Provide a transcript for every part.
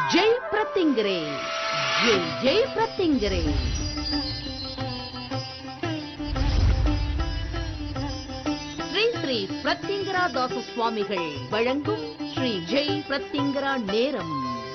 ಜೈ ಪ್ರತಿಂಗ್ರೆ ಜೈ ಜೈ ಪ್ರತಿಂಗ್ರೆ ஸ்ரீ ஸ்ரீ பிரத்யங்கரா தாச சுவாமிகள் வழங்கும் ஸ்ரீ ஜெய் பிரத்யங்கரா நேரம்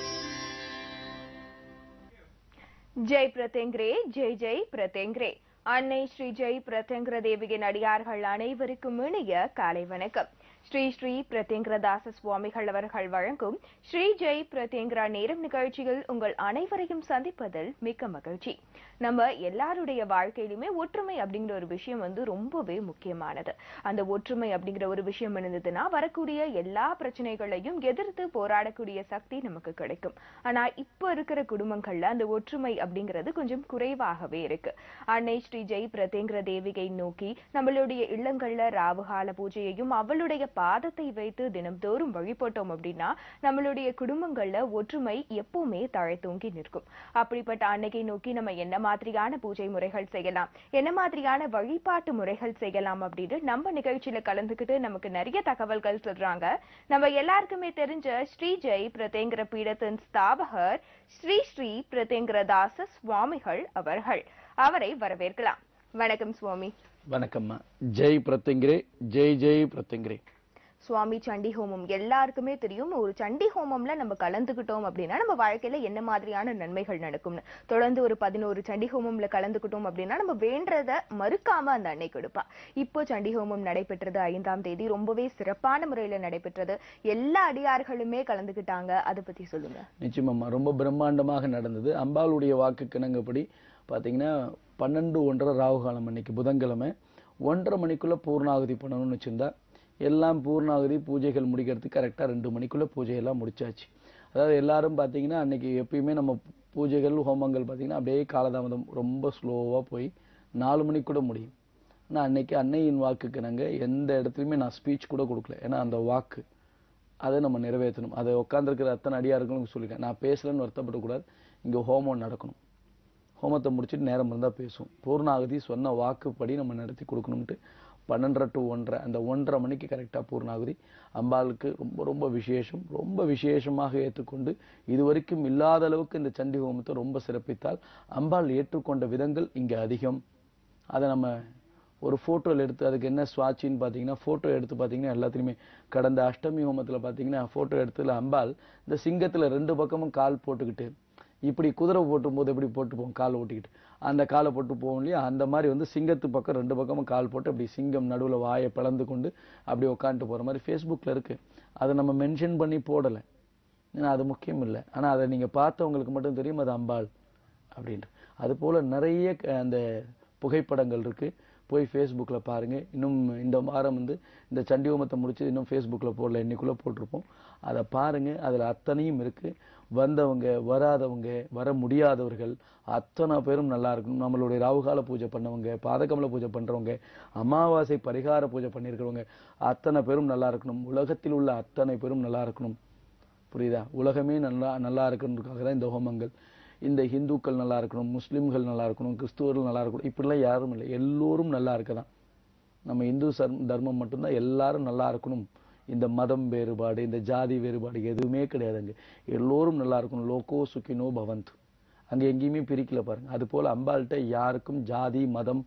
ஜெய் பிரதேங்கிரே ஜெய் ஜெய் பிரதேங்கிரே அன்னை ஸ்ரீ ஜெய் பிரதேங்கிர தேவியின் அடியார்கள் அனைவருக்கும் இணைய காலை வணக்கம் ஸ்ரீ ஸ்ரீ பிரதேங்கிரதாச சுவாமிகள் அவர்கள் வழங்கும் ஸ்ரீ ஜெய் பிரதேங்கிரா நேரம் நிகழ்ச்சியில் உங்கள் அனைவரையும் சந்திப்பதில் மிக்க மகிழ்ச்சி நம்ம எல்லாருடைய வாழ்க்கையிலுமே ஒற்றுமை அப்படிங்கிற ஒரு விஷயம் வந்து ரொம்பவே முக்கியமானது அந்த ஒற்றுமை அப்படிங்கிற ஒரு விஷயம் இருந்ததுன்னா வரக்கூடிய எல்லா பிரச்சனைகளையும் எதிர்த்து போராடக்கூடிய சக்தி நமக்கு கிடைக்கும் ஆனா இப்போ இருக்கிற குடும்பங்கள்ல அந்த ஒற்றுமை அப்படிங்கிறது கொஞ்சம் குறைவாகவே இருக்கு அன்னை ஸ்ரீ ஜெய் பிரதேங்கிற தேவிகை நோக்கி நம்மளுடைய இல்லங்கள்ல ராவுகால பூஜையையும் அவளுடைய பாதத்தை வைத்து தினம்தோறும் வழிபட்டோம் அப்படின்னா நம்மளுடைய குடும்பங்கள்ல ஒற்றுமை எப்பவுமே தழைத்தோங்கி நிற்கும் அப்படிப்பட்ட அன்னையை நோக்கி நம்ம என்ன மாதிரியான பூஜை முறைகள் செய்யலாம் என்ன மாதிரியான வழிபாட்டு முறைகள் செய்யலாம் அப்படின்னு நம்ம நிகழ்ச்சியில கலந்துக்கிட்டு நமக்கு நிறைய தகவல்கள் சொல்றாங்க நம்ம எல்லாருக்குமே தெரிஞ்ச ஸ்ரீ ஜெய் பிரதேங்கிற பீடத்தின் ஸ்தாபகர் ஸ்ரீ ஸ்ரீ பிரதேங்கிரதாச சுவாமிகள் அவர்கள் அவரை வரவேற்கலாம் வணக்கம் சுவாமி வணக்கம்மா ஜெய் பிரத்யங்கிரே ஜெய் ஜெய் பிரத்யங்கிரே சுவாமி சண்டி ஹோமம் எல்லாருக்குமே தெரியும் ஒரு சண்டி ஹோமம்ல நம்ம கலந்துக்கிட்டோம் அப்படின்னா நம்ம வாழ்க்கையில என்ன மாதிரியான நன்மைகள் நடக்கும்னு தொடர்ந்து ஒரு பதினோரு சண்டி ஹோமம்ல கலந்துக்கிட்டோம் அப்படின்னா நம்ம வேண்டத மறுக்காம அந்த அன்னை கொடுப்பா இப்போ சண்டி ஹோமம் நடைபெற்றது ஐந்தாம் தேதி ரொம்பவே சிறப்பான முறையில நடைபெற்றது எல்லா அடியார்களுமே கலந்துக்கிட்டாங்க அதை பத்தி சொல்லுங்க நிச்சயமாம்மா ரொம்ப பிரம்மாண்டமாக நடந்தது அம்பாளுடைய வாக்கு கிணங்கப்படி பார்த்தீங்கன்னா பன்னெண்டு ஒன்றரை ராகு காலம் அன்னைக்கு புதன்கிழமை ஒன்றரை மணிக்குள்ள பூர்ணாகுதி பண்ணணும்னு வச்சிருந்தா எல்லாம் பூர்ணாகுதி பூஜைகள் முடிக்கிறதுக்கு கரெக்டாக ரெண்டு மணிக்குள்ள பூஜையெல்லாம் முடிச்சாச்சு அதாவது எல்லாரும் பார்த்தீங்கன்னா அன்னைக்கு எப்பயுமே நம்ம பூஜைகள் ஹோமங்கள் பார்த்தீங்கன்னா அப்படியே காலதாமதம் ரொம்ப ஸ்லோவாக போய் நாலு மணிக்கு கூட முடியும் ஆனால் அன்னைக்கு அன்னையின் வாக்குக்கு நாங்கள் எந்த இடத்துலையுமே நான் ஸ்பீச் கூட கொடுக்கல ஏன்னா அந்த வாக்கு அதை நம்ம நிறைவேற்றணும் அதை உட்காந்துருக்கிற அத்தனை அடியார்களும் சொல்லியிருக்கேன் நான் பேசலன்னு வருத்தப்படக்கூடாது இங்கே ஹோமம் நடக்கணும் ஹோமத்தை முடிச்சுட்டு நேரம் இருந்தால் பேசும் பூர்ணாகதி சொன்ன வாக்குப்படி நம்ம நடத்தி கொடுக்கணும்ட்டு பன்னெண்டரை டு ஒன்றரை அந்த ஒன்றரை மணிக்கு கரெக்டாக பூர்ணாகுதி அம்பாளுக்கு ரொம்ப ரொம்ப விசேஷம் ரொம்ப விசேஷமாக ஏற்றுக்கொண்டு இதுவரைக்கும் இல்லாத அளவுக்கு இந்த சண்டி ஹோமத்தை ரொம்ப சிறப்பித்தால் அம்பாள் ஏற்றுக்கொண்ட விதங்கள் இங்கே அதிகம் அதை நம்ம ஒரு ஃபோட்டோவில் எடுத்து அதுக்கு என்ன சுவாட்சின்னு பார்த்தீங்கன்னா ஃபோட்டோ எடுத்து பார்த்தீங்கன்னா எல்லாத்துலேயுமே கடந்த அஷ்டமி ஹோமத்தில் பார்த்தீங்கன்னா ஃபோட்டோ எடுத்துல அம்பாள் இந்த சிங்கத்தில் ரெண்டு பக்கமும் கால் போட்டுக்கிட்டு இப்படி குதிரை ஓட்டும் போது எப்படி போட்டு போவோம் கால் ஓட்டிக்கிட்டு அந்த காலை போட்டு போவோம் இல்லையா அந்த மாதிரி வந்து சிங்கத்து பக்கம் ரெண்டு பக்கமும் கால் போட்டு அப்படி சிங்கம் நடுவில் வாயை பிளந்து கொண்டு அப்படி உட்காந்துட்டு போகிற மாதிரி ஃபேஸ்புக்கில் இருக்குது அதை நம்ம மென்ஷன் பண்ணி போடலை ஏன்னா அது முக்கியம் இல்லை ஆனால் அதை நீங்கள் பார்த்தவங்களுக்கு மட்டும் தெரியும் அது அம்பாள் அப்படின்ட்டு அது போல் நிறைய க- அந்த புகைப்படங்கள் இருக்குது போய் ஃபேஸ்புக்கில் பாருங்கள் இன்னும் இந்த வாரம் வந்து இந்த சண்டி ஹோமத்தை முடிச்சு இன்னும் ஃபேஸ்புக்கில் போடல இன்னைக்குள்ளே போட்டிருப்போம் அதை பாருங்கள் அதில் அத்தனையும் இருக்குது வந்தவங்க வராதவங்க வர முடியாதவர்கள் அத்தனை பேரும் நல்லா இருக்கணும் நம்மளுடைய ராவுகால பூஜை பண்ணவங்க பாதகமல பூஜை பண்ணுறவங்க அமாவாசை பரிகார பூஜை பண்ணியிருக்கிறவங்க அத்தனை பேரும் நல்லா இருக்கணும் உலகத்தில் உள்ள அத்தனை பேரும் நல்லா இருக்கணும் புரியுதா உலகமே நல்லா நல்லா இருக்கணுன்றதுக்காக தான் இந்த ஹோமங்கள் இந்த இந்துக்கள் நல்லா இருக்கணும் முஸ்லிம்கள் நல்லா இருக்கணும் கிறிஸ்துவர்கள் நல்லா இருக்கணும் இப்படிலாம் யாரும் இல்லை எல்லோரும் நல்லா இருக்க தான் நம்ம இந்து சர் தர்மம் மட்டும்தான் எல்லாரும் நல்லா இருக்கணும் இந்த மதம் வேறுபாடு இந்த ஜாதி வேறுபாடு எதுவுமே கிடையாதுங்க எல்லோரும் நல்லா இருக்கணும் லோகோ சுக்கினோ பவந்து அங்க எங்கேயுமே பிரிக்கல பாருங்க அது போல அம்பாள்கிட்ட யாருக்கும் ஜாதி மதம்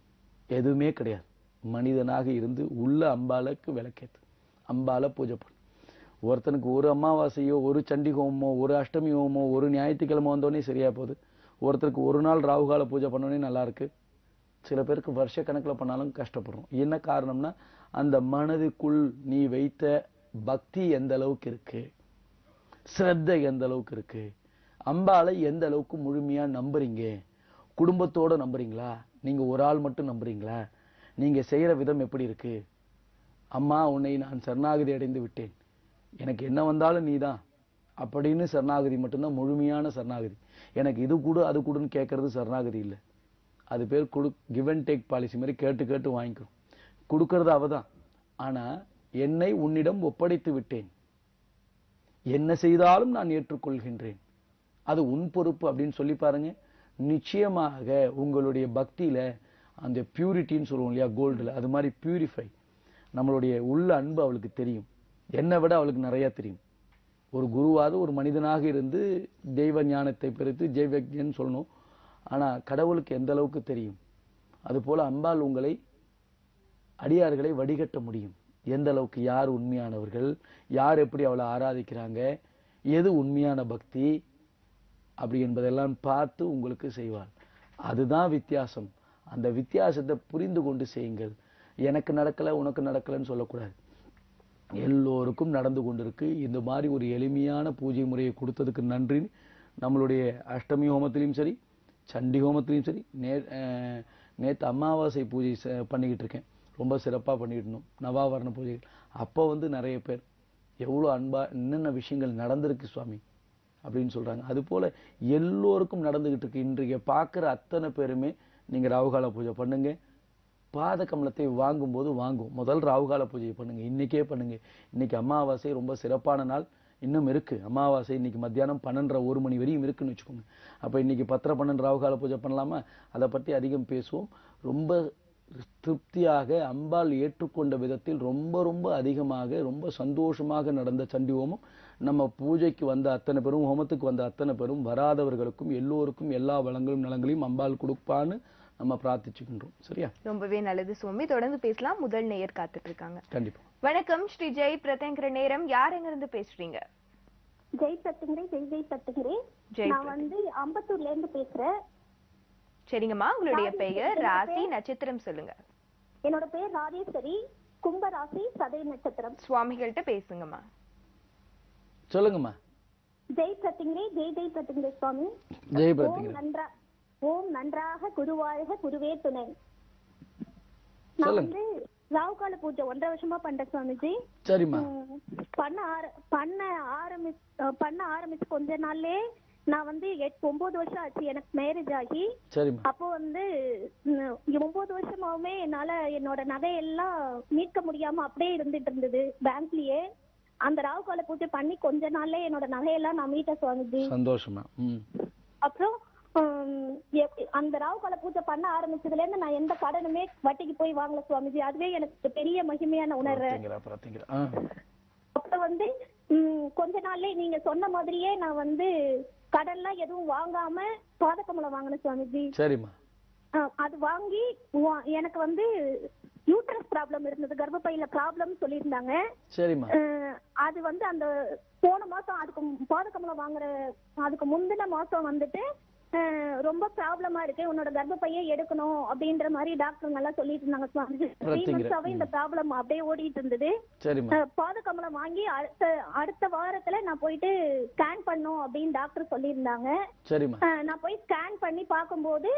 எதுவுமே கிடையாது மனிதனாக இருந்து உள்ள அம்பாளுக்கு விளக்கேத்து அம்பாளை பூஜை பண்ணு ஒருத்தனுக்கு ஒரு அமாவாசையோ ஒரு சண்டி ஹோமமோ ஒரு அஷ்டமி ஹோமமோ ஒரு ஞாயிற்றுக்கிழமை வந்தோடனே சரியா போகுது ஒருத்தருக்கு ஒரு நாள் ராகுகால பூஜை பண்ணோடனே நல்லா இருக்கு சில பேருக்கு வருஷ கணக்குல பண்ணாலும் கஷ்டப்படுறோம் என்ன காரணம்னா அந்த மனதுக்குள் நீ வைத்த பக்தி எந்த அளவுக்கு இருக்கு சிரத்தை எந்த அளவுக்கு இருக்கு அம்பாளை எந்த அளவுக்கு முழுமையா நம்புறீங்க குடும்பத்தோட நம்புறீங்களா நீங்க ஒரு ஆள் மட்டும் நம்புறீங்களா நீங்க செய்யற விதம் எப்படி இருக்கு அம்மா உன்னை நான் சரணாகதி அடைந்து விட்டேன் எனக்கு என்ன வந்தாலும் நீதான் அப்படின்னு சரணாகதி மட்டும்தான் முழுமையான சரணாகதி எனக்கு இது கொடு அது கொடுன்னு கேட்கறது சரணாகதி இல்லை அது பேர் கொடு கிவ் அண்ட் டேக் பாலிசி மாதிரி கேட்டு கேட்டு வாங்கிக்கிறோம் கொடுக்கறது அவதான் ஆனா என்னை உன்னிடம் ஒப்படைத்து விட்டேன் என்ன செய்தாலும் நான் ஏற்றுக்கொள்கின்றேன் அது உன் பொறுப்பு அப்படின்னு சொல்லி பாருங்க நிச்சயமாக உங்களுடைய பக்தியில அந்த பியூரிட்டின்னு சொல்லுவோம் இல்லையா கோல்டுல அது மாதிரி பியூரிஃபை நம்மளுடைய உள்ள அன்பு அவளுக்கு தெரியும் என்னை விட அவளுக்கு நிறைய தெரியும் ஒரு குருவாவது ஒரு மனிதனாக இருந்து தெய்வ ஞானத்தை பெருத்து ஜெய்வஜன் சொல்லணும் ஆனா கடவுளுக்கு எந்த அளவுக்கு தெரியும் அதுபோல அம்பாள் உங்களை அடியார்களை வடிகட்ட முடியும் எந்த அளவுக்கு யார் உண்மையானவர்கள் யார் எப்படி அவளை ஆராதிக்கிறாங்க எது உண்மையான பக்தி அப்படி என்பதெல்லாம் பார்த்து உங்களுக்கு செய்வாள் அதுதான் வித்தியாசம் அந்த வித்தியாசத்தை புரிந்து கொண்டு செய்யுங்கள் எனக்கு நடக்கல உனக்கு நடக்கலன்னு சொல்லக்கூடாது எல்லோருக்கும் நடந்து கொண்டிருக்கு இந்த மாதிரி ஒரு எளிமையான பூஜை முறையை கொடுத்ததுக்கு நன்றி நம்மளுடைய அஷ்டமி ஹோமத்திலையும் சரி சண்டி ஹோமத்திலையும் சரி நே அஹ் நேத்து அமாவாசை பூஜை ச- பண்ணிக்கிட்டு இருக்கேன் ரொம்ப சிறப்பா பண்ணிட்டு இருந்தோம் நவாவரண பூஜைகள் அப்போ வந்து நிறைய பேர் எவ்வளோ அன்பா என்னென்ன விஷயங்கள் நடந்திருக்கு சுவாமி அப்படின்னு சொல்றாங்க அது போல எல்லோருக்கும் நடந்துகிட்டு இருக்கு இன்றைய பார்க்குற அத்தனை பேருமே நீங்க ராகுகால பூஜை பண்ணுங்க பாத கமலத்தை வாங்கும்போது வாங்கும் முதல் ராகுகால பூஜையை பண்ணுங்க இன்னைக்கே பண்ணுங்க இன்னைக்கு அமாவாசை ரொம்ப சிறப்பான நாள் இன்னும் இருக்கு அமாவாசை இன்னைக்கு மத்தியானம் பன்னெண்டரை ஒரு மணி வரையும் இருக்குன்னு வச்சுக்கோங்க அப்ப இன்னைக்கு பத்தரை பன்னெண்டு ராகுகால பூஜை பண்ணலாமா அதை பற்றி அதிகம் பேசுவோம் ரொம்ப திருப்தியாக அம்பாள் ஏற்றுக்கொண்ட விதத்தில் ரொம்ப ரொம்ப அதிகமாக ரொம்ப சந்தோஷமாக நடந்த சண்டி ஹோமம் நம்ம பூஜைக்கு வந்த அத்தனை பேரும் ஹோமத்துக்கு வந்த அத்தனை பேரும் வராதவர்களுக்கும் எல்லோருக்கும் எல்லா வளங்களும் நலங்களையும் அம்பாள் கொடுப்பான்னு நம்ம பிரார்த்திச்சுக்கின்றோம் சரியா ரொம்பவே நல்லது சுவாமி தொடர்ந்து பேசலாம் முதல் நேயர் காத்துட்டு இருக்காங்க கண்டிப்பா வணக்கம் ஸ்ரீ ஜெய் பிரதங்கிற நேரம் யார் எங்க இருந்து பேசுறீங்க ஜெய் சத்துங்கிறே ஜெய் ஜெய் சத்துங்கிறே ஜெய் நான் வந்து அம்பத்தூர்ல இருந்து பேசுறேன் சரிங்கம்மா உங்களுடைய பெயர் ராசி நட்சத்திரம் சொல்லுங்க என்னோட பேர் ராஜேஸ்வரி கும்ப ராசி சதய நட்சத்திரம் சுவாமிகள்கிட்ட பேசுங்கம்மா சொல்லுங்கம்மா ஜெய் சத்துங்கிறே ஜெய் ஜெய் சத்துங்கிறே சுவாமி ஜெய் ஓம் பிரத்திங்க நன்றா ஓம் நன்றாக குருவாழ்க குருவே துணை நான் சொல்லுங்க. வந்து ராவுகால பூஜை ஒன்றரை வருஷமா பண்றேன் சுவாமிஜி சரிம்மா உம், பண்ண ஆர பண்ண ஆரம்பி அஹ் பண்ண ஆரம்பிச்சு கொஞ்ச நாள்லே நான் வந்து எட்டு ஒன்பது வருஷம் ஆச்சு எனக்கு மேரேஜ் ஆகி சரிம்மா அப்போ வந்து ம், ஒன்பது வருஷமாவுமே என்னால என்னோட நகையெல்லாம் மீட்க முடியாம அப்படியே இருந்துட்டு இருந்தது பேங்க்லயே அந்த ராவுகால பூஜை பண்ணி கொஞ்ச நாள்ல என்னோட நகையெல்லாம் நான் மீட்ட சுவாமிஜி சந்தோஷமா ம் அப்புறம் ஹம், எப்- அந்த ராவுகால பூஜை பண்ண ஆரம்பிச்சதுல இருந்து நான் எந்த கடனுமே வட்டிக்கு போய் வாங்கல சுவாமிஜி அதுவே எனக்கு பெரிய மகிமையான உணர்றேன் பிரத்திங்கரா பிரத்திங்கரா ஆ அப்புறம் வந்து ம், கொஞ்ச நாள்லயே நீங்க சொன்ன மாதிரியே நான் வந்து கடன்லாம் எதுவும் வாங்காம பாதக்கமலம் வாங்கினேன் சுவாமிஜி சரிம்மா ஆ, அது வாங்கி வா- எனக்கு வந்து யூட்ரஸ் ப்ராப்ளம் இருந்தது கர்ப்பப்பையில ப்ராப்ளம் சொல்லியிருந்தாங்க சரிம்மா அஹ், அது வந்து அந்த போன மாசம் அதுக்கு பாதகமலம் வாங்குற அதுக்கு முந்தின மாசம் வந்துட்டு அஹ், ரொம்ப ப்ராப்ளமா இருக்கு உன்னோட கர்ப்பப்பையை எடுக்கணும் அப்படின்ற மாதிரி டாக்டருங்க எல்லாம் சொல்லிட்டு இருந்தாங்க சுவாமி த்ரீ பிரத்திங்கர. மந்த்ஸாவே இந்த ப்ராப்ளம் அப்படியே ஓடிட்டு இருந்தது சரிம்மா அஹ், பாதகமலம் வாங்கி அடுத்த அடுத்த வாரத்துல நான் போயிட்டு ஸ்கேன் பண்ணும் அப்படின்னு டாக்டர் சொல்லியிருந்தாங்க சரிம்மா அஹ் நான் போய் ஸ்கேன் பண்ணி பார்க்கும்போது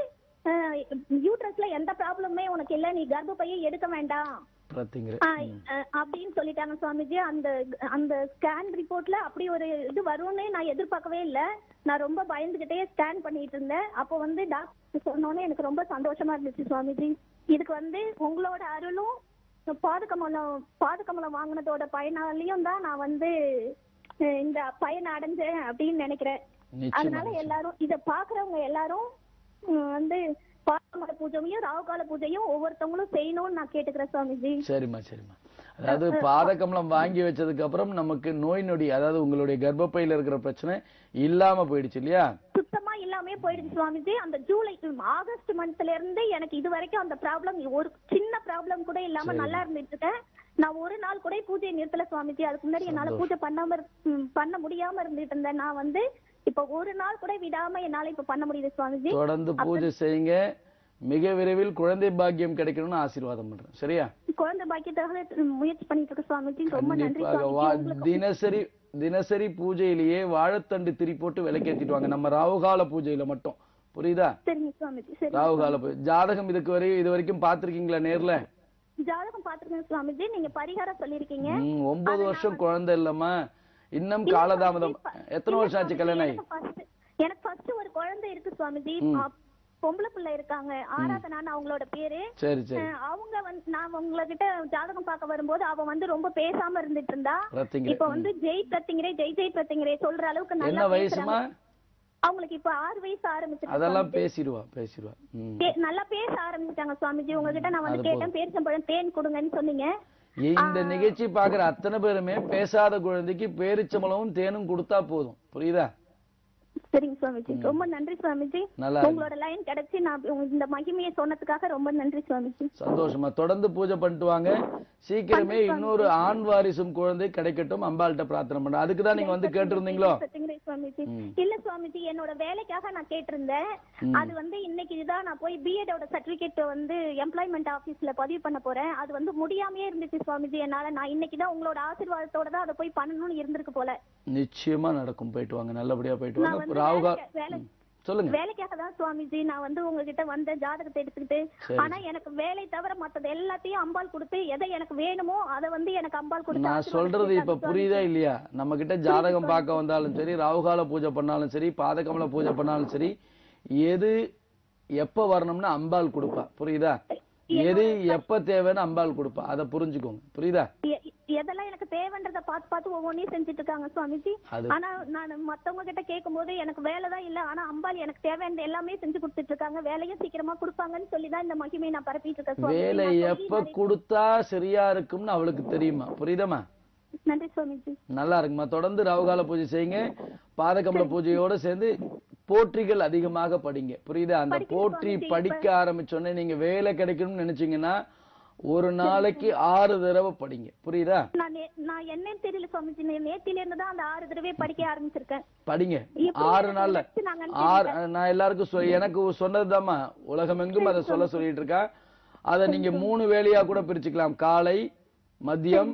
யூட்ரஸ்ல எந்த ப்ராப்ளமே உனக்கு இல்ல நீ கர்ப்பப்பையை எடுக்க வேண்டாம் பிரத்திங்கர அஹ் அஹ் அப்படின்னு சொல்லிட்டாங்க சுவாமிஜி அந்த அந்த ஸ்கேன் ரிப்போர்ட்ல அப்படி ஒரு இது வரும்னு நான் எதிர்பார்க்கவே இல்ல நான் ரொம்ப பயந்துகிட்டே ஸ்கேன் பண்ணிட்டு இருந்தேன் அப்போ வந்து டாக்டர் சொன்னோன்னே எனக்கு ரொம்ப சந்தோஷமா இருந்துச்சு சுவாமிஜி இதுக்கு வந்து உங்களோட அருளும் பாதுகமலம் பாதுகமலம் வாங்கினதோட பயனாலையும் தான் நான் வந்து அஹ் இந்த பயன் அடைஞ்சேன் அப்படின்னு நினைக்கிறேன் நிச்சயமா அதனால நிச்சயமா. எல்லாரும் இத பாக்குறவங்க எல்லாரும் உம், வந்து பாதமல பூஜையும் ராகுகால பூஜையும் ஒவ்வொருத்தவங்களும் செய்யணும்னு நான் கேட்டுக்கிறேன் சுவாமிஜி சரிம்மா சரிம்மா அதாவது பாதகமலம் வாங்கி வச்சதுக்கு அப்புறம் நமக்கு நோய் நொடி அதாவது உங்களுடைய கர்ப்பப்பையில இருக்கிற பிரச்சனை இல்லாம போயிடுச்சு இல்லையா சுத்தமா இல்லாமே போயிடுச்சு சுவாமிஜி அந்த ஜூலை உம், ஆகஸ்ட் மந்த்ல இருந்து எனக்கு இது வரைக்கும் அந்த ப்ராப்ளம் ஒரு சின்ன ப்ராப்ளம் கூட இல்லாம சரி. நல்லா இருந்துட்டு இருக்கேன் நான் ஒரு நாள் கூட பூஜையை நிறுத்தல சுவாமிஜி அதுக்கு முன்னாடி என்னால சந்தோஷம். பூஜை பண்ணாம இரு- உம், பண்ண முடியாம இருந்துட்டு இருந்தேன் நான் வந்து இப்ப ஒரு நாள் கூட விடாம என்னால இப்ப பண்ண முடியுது சுவாமிஜி தொடர்ந்து பூஜை செய்யுங்க மிக விரைவில் குழந்தை பாக்கியம் கிடைக்கணும்னு ஆசீர்வாதம் பண்றேன் சரியா குழந்தை பாக்கியத்துக்காக முயற்சி பண்ணிட்டு இருக்க சுவாமிஜி ரொம்ப நன்றி கண்டிப்பாக வா சுவாமிஜி உங்களுக்கு தினசரி தினசரி பூஜையிலேயே வாழைத்தண்டு திரி போட்டு விளக்கேத்திட்டு வாங்க நம்ம ராவுகால பூஜையில மட்டும் புரியுதா சரிங்க சுவாமிஜி சரி ராவுகால பூஜை ஜாதகம் இதுக்கு வரை இது வரைக்கும் பார்த்திருக்கீங்களா நேர்ல ஜாதகம் பாத்துருக்கேன் சுவாமிஜி நீங்க பரிகாரம் சொல்லிருக்கீங்க ம், ஒன்பது வருஷம் குழந்தை இல்லம்மா இன்னும் காலதாமதம் எத்தனை வருஷம் ஆச்சு கல்யாணம் ஆகி எனக்கு first- எனக்கு ஃபர்ஸ்ட் ஒரு குழந்தை இருக்கு சுவாமிஜி ம். அ- பொம்பளை பிள்ளை இருக்காங்க ஆராதனான்னு அவங்களோட பேரு சரி சரி அஹ் அவங்க வந்து நான் உங்ககிட்ட ஜாதகம் பார்க்க வரும்போது அவ வந்து ரொம்ப பேசாம இருந்துட்டு இருந்தா பிரத்திங்க இப்ப வந்து ஜெய் பிரத்திங்கரே ஜெய் ஜெய் பிரத்திங்கரே சொல்ற அளவுக்கு என்ன நல்லா வயசுமா பேசுறாங்க அவங்களுக்கு இப்ப ஆறு வயசு ஆரம்பிச்சிருக்கு அதெல்லாம் சுவாமிஜி. பேசிடுவா பேசிடுவா ம் பே- நல்லா பேச ஆரம்பிச்சிட்டாங்க சுவாமிஜி உங்ககிட்ட நான் வந்து அது கேட்டேன் பேரிச்சம்பழம் தேன் கொடுங்கன்னு சொன்னீங்க இந்த நிகழ்ச்சி பாக்குற அத்தனை பேருமே பேசாத குழந்தைக்கு பேரிச்சம்பளமும் தேனும் கொடுத்தா போதும் புரியுதா சரிங்க சுவாமிஜி ரொம்ப நன்றி சுவாமிஜி நல்லா இருக்கு. உங்களோட லைன் கிடைச்சு நான் உங்க இந்த மகிமையை சொன்னதுக்காக ரொம்ப நன்றி சுவாமிஜி சந்தோஷமா தொடர்ந்து பூஜை பண்ணிட்டு வாங்க சீக்கிரமே இன்னொரு ஆண் வாரிசும் குழந்தை கிடைக்கட்டும் அம்பாள்கிட்ட பிரார்த்தனை பண்றேன் அதுக்கு தான் நீங்க வந்து கேட்டிருந்தீங்களோ சத்தியங்கிரி சுவாமிஜி ம். இல்ல சுவாமிஜி என்னோட வேலைக்காக நான் கேட்டிருந்தேன் அது வந்து இன்னைக்கு தான் நான் போய் பிஎடோட சர்டிபிகேட் வந்து எம்ப்ளாய்மெண்ட் ஆபீஸ்ல பதிவு பண்ண போறேன் அது வந்து முடியாமயே இருந்துச்சு சுவாமிஜி என்னால நான் இன்னைக்கு தான் உங்களோட ஆசீர்வாதத்தோட தான் அதை போய் பண்ணணும்னு இருந்திருக்கு போல நிச்சயமா நடக்கும் போயிட்டு வாங்க நல்லபடியா போயிட்டு நான் வாங்க வந்து ராவுகா வேலைக்கு- வேலை ம், சொல்லுங்க வேலைக்காக தான் சுவாமிஜி நான் வந்து உங்ககிட்ட வந்த ஜாதகத்தை எடுத்துக்கிட்டு சரி. ஆனா எனக்கு வேலை தவிர மத்தது எல்லாத்தையும் அம்பாள் கொடுத்து எதை எனக்கு வேணுமோ அதை வந்து எனக்கு அம்பாள் கொடுத்து நான் ஆசீர்வாதம் சொல்றது இப்ப செய்தாங்க புரியுதா இல்லையா நம்ம கிட்ட ஜாதகம் பார்க்க வந்தாலும் சரி ராவுகால பூஜை பண்ணாலும் சரி பாதகமல பூஜை பண்ணாலும் சரி எது எப்ப வரணும்னு அம்பாள் கொடுப்பா புரியுதா எது எப்ப தேவைன்னு அம்பாள் கொடுப்பா அதை புரிஞ்சுக்கோங்க புரியுதா எ- எதெல்லாம் எனக்கு தேவைன்றத பார்த்து பார்த்து ஒவ்வொன்றையும் செஞ்சுட்டு இருக்காங்க சுவாமிஜி அது- ஆனா நான் மத்தவங்க கிட்ட கேட்கும்போது எனக்கு வேலை தான் இல்ல ஆனா அம்பாள் எனக்கு தேவையான எல்லாமே செஞ்சு கொடுத்துட்டு இருக்காங்க வேலையும் சீக்கிரமா கொடுப்பாங்கன்னு சொல்லி தான் இந்த மகிமையை நான் பரப்பிட்டு இருக்கேன் சுவாமிஜி. வேலை நான் சொல்லி எப்ப நிறைய- கொடுத்தா சரியா இருக்கும்னு அவளுக்கு தெரியுமா புரியுதாம்மா நன்றி சுவாமிஜி நல்லா இருக்குமா தொடர்ந்து ராவுகால பூஜை செய்யுங்க பாதகமல பூஜையோட சேர்ந்து போற்றிகள் அதிகமாக படிங்க புரியுதா அந்த படிக்கிறேன் போற்றி சுவாமிஜி. படிக்க ஆரம்பிச்சோடனே நீங்க வேலை கிடைக்கணும்னு நினைச்சீங்கன்னா ஒரு நாளைக்கு ஆறு தடவை படிங்க புரியுதா நான் நே- நான் என்னன்னு தெரியல சுவாமிஜி நே- நேத்தில இருந்து தான் அந்த ஆறு தடவை படிக்க ஆரம்பிச்சிருக்கேன் படிங்க எப்படி ஆறு எனக்கு நாள்ல வச்சு நாங்க ஆறு நான் எல்லாருக்கும் சொ- எனக்கு சொன்னதுதாம்மா உலகமெங்கும் அதை சொல்ல சொல்லிட்டு இருக்கா அதை நீங்க மூணு வேலையா கூட பிரிச்சுக்கலாம் காலை மதியம்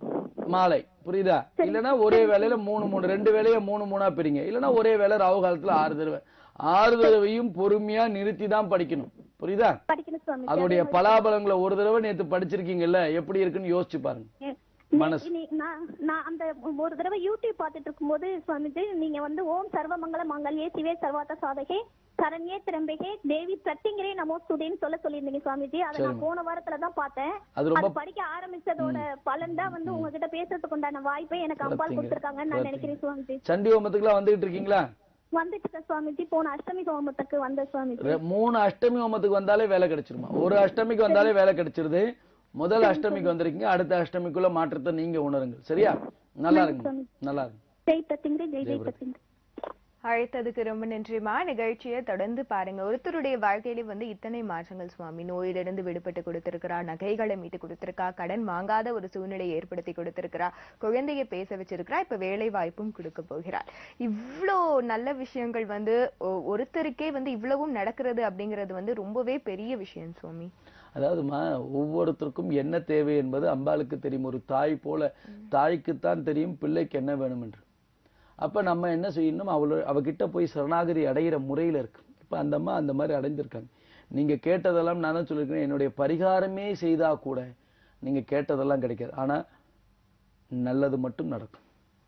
மாலை புரியுதா இல்லனா ஒரே வேலையில மூணு மூணு ரெண்டு வேலையை மூணு மூணா பிரிங்க இல்லனா ஒரே வேலை ராவு காலத்துல ஆறு தடவை ஆறு தடவையும் பொறுமையா நிறுத்தி தான் படிக்கணும் புரியுதா படிக்கணும் சுவாமிஜி அதோடைய பலாபலங்களை ஒரு தடவை நேத்து படிச்சிருக்கீங்கல்ல எப்படி இருக்குன்னு யோசிச்சு பாருங்க நே- மனசு. இனி- நான் நான் அந்த ஒரு தடவை யூடியூப் பார்த்துட்டு இருக்கும்போது சுவாமிஜி நீங்க வந்து ஓம் சர்வமங்கல மங்கல்யே சிவே சர்வாத சாதகே சரண்யே திரம்பகே தேவி பிரத்திங்கரே நமோஸ்துதேன்னு சொல்ல சொல்லியிருந்தீங்க சுவாமிஜி அதை நான் போன வாரத்துல தான் பார்த்தேன் அது ரொம்ப அது படிக்க ஆரம்பிச்சதோட பலன் தான் வந்து உங்ககிட்ட பேசுறதுக்கு உண்டான வாய்ப்பை எனக்கு அம்பாள் பிரத்திங்கரே, கொடுத்திருக்காங்கன்னு நான் நினைக்கிறேன் சுவாமிஜி சண்டி ஹோமத்துக்குலாம் வந்துகிட்டு இருக்கீங்களா வந்துட்டு இருக்கேன் சுவாமிஜி போன அஷ்டமி ஹோமத்துக்கு வந்த சுவாமிஜி ரெ- மூணு அஷ்டமி ஹோமத்துக்கு வந்தாலே வேலை கிடைச்சிருமா ஒரு அஷ்டமிக்கு வந்தாலே வேலை கிடைச்சிருது முதல் அஷ்டமிக்கு வந்திருக்கீங்க அடுத்த அஷ்டமிக்குள்ள மாற்றத்தை நீங்க உணருங்க சரியா நல்லா இருங்க நல்லா இருங்க ஜெய் பிரத்திங்கரே ஜெய் ஜெய் பிரத்திங்கரே அழைத்ததுக்கு ரொம்ப நன்றிமா நிகழ்ச்சியை தொடர்ந்து பாருங்க ஒருத்தருடைய வாழ்க்கையில வந்து இத்தனை மாற்றங்கள் சுவாமி நோயிலிருந்து விடுபட்டு கொடுத்திருக்கிறா நகைகளை மீட்டு கொடுத்திருக்கா கடன் வாங்காத ஒரு சூழ்நிலையை ஏற்படுத்தி கொடுத்திருக்கிறா குழந்தையை பேச வச்சிருக்கிறா இப்ப வேலை வாய்ப்பும் கொடுக்க போகிறார் இவ்ளோ நல்ல விஷயங்கள் வந்து ஒ- ஒருத்தருக்கே வந்து இவ்வளவும் நடக்கிறது அப்படிங்கிறது வந்து ரொம்பவே பெரிய விஷயம் சுவாமி அதாவதுமா ஒவ்வொருத்தருக்கும் என்ன தேவை என்பது அம்பாளுக்கு தெரியும் ஒரு தாய் போல தாய்க்குத்தான் தெரியும் பிள்ளைக்கு என்ன வேணும் என்று அப்ப நம்ம என்ன செய்யணும் அவள அவகிட்ட போய் சரணாகதி அடையிற முறையில இருக்கு இப்ப அந்த அம்மா அந்த மாதிரி அடைஞ்சிருக்காங்க நீங்க கேட்டதெல்லாம் நான் தான் சொல்லியிருக்கேன் என்னுடைய பரிகாரமே செய்தா கூட நீங்க கேட்டதெல்லாம் கிடைக்காது ஆனா நல்லது மட்டும் நடக்கும்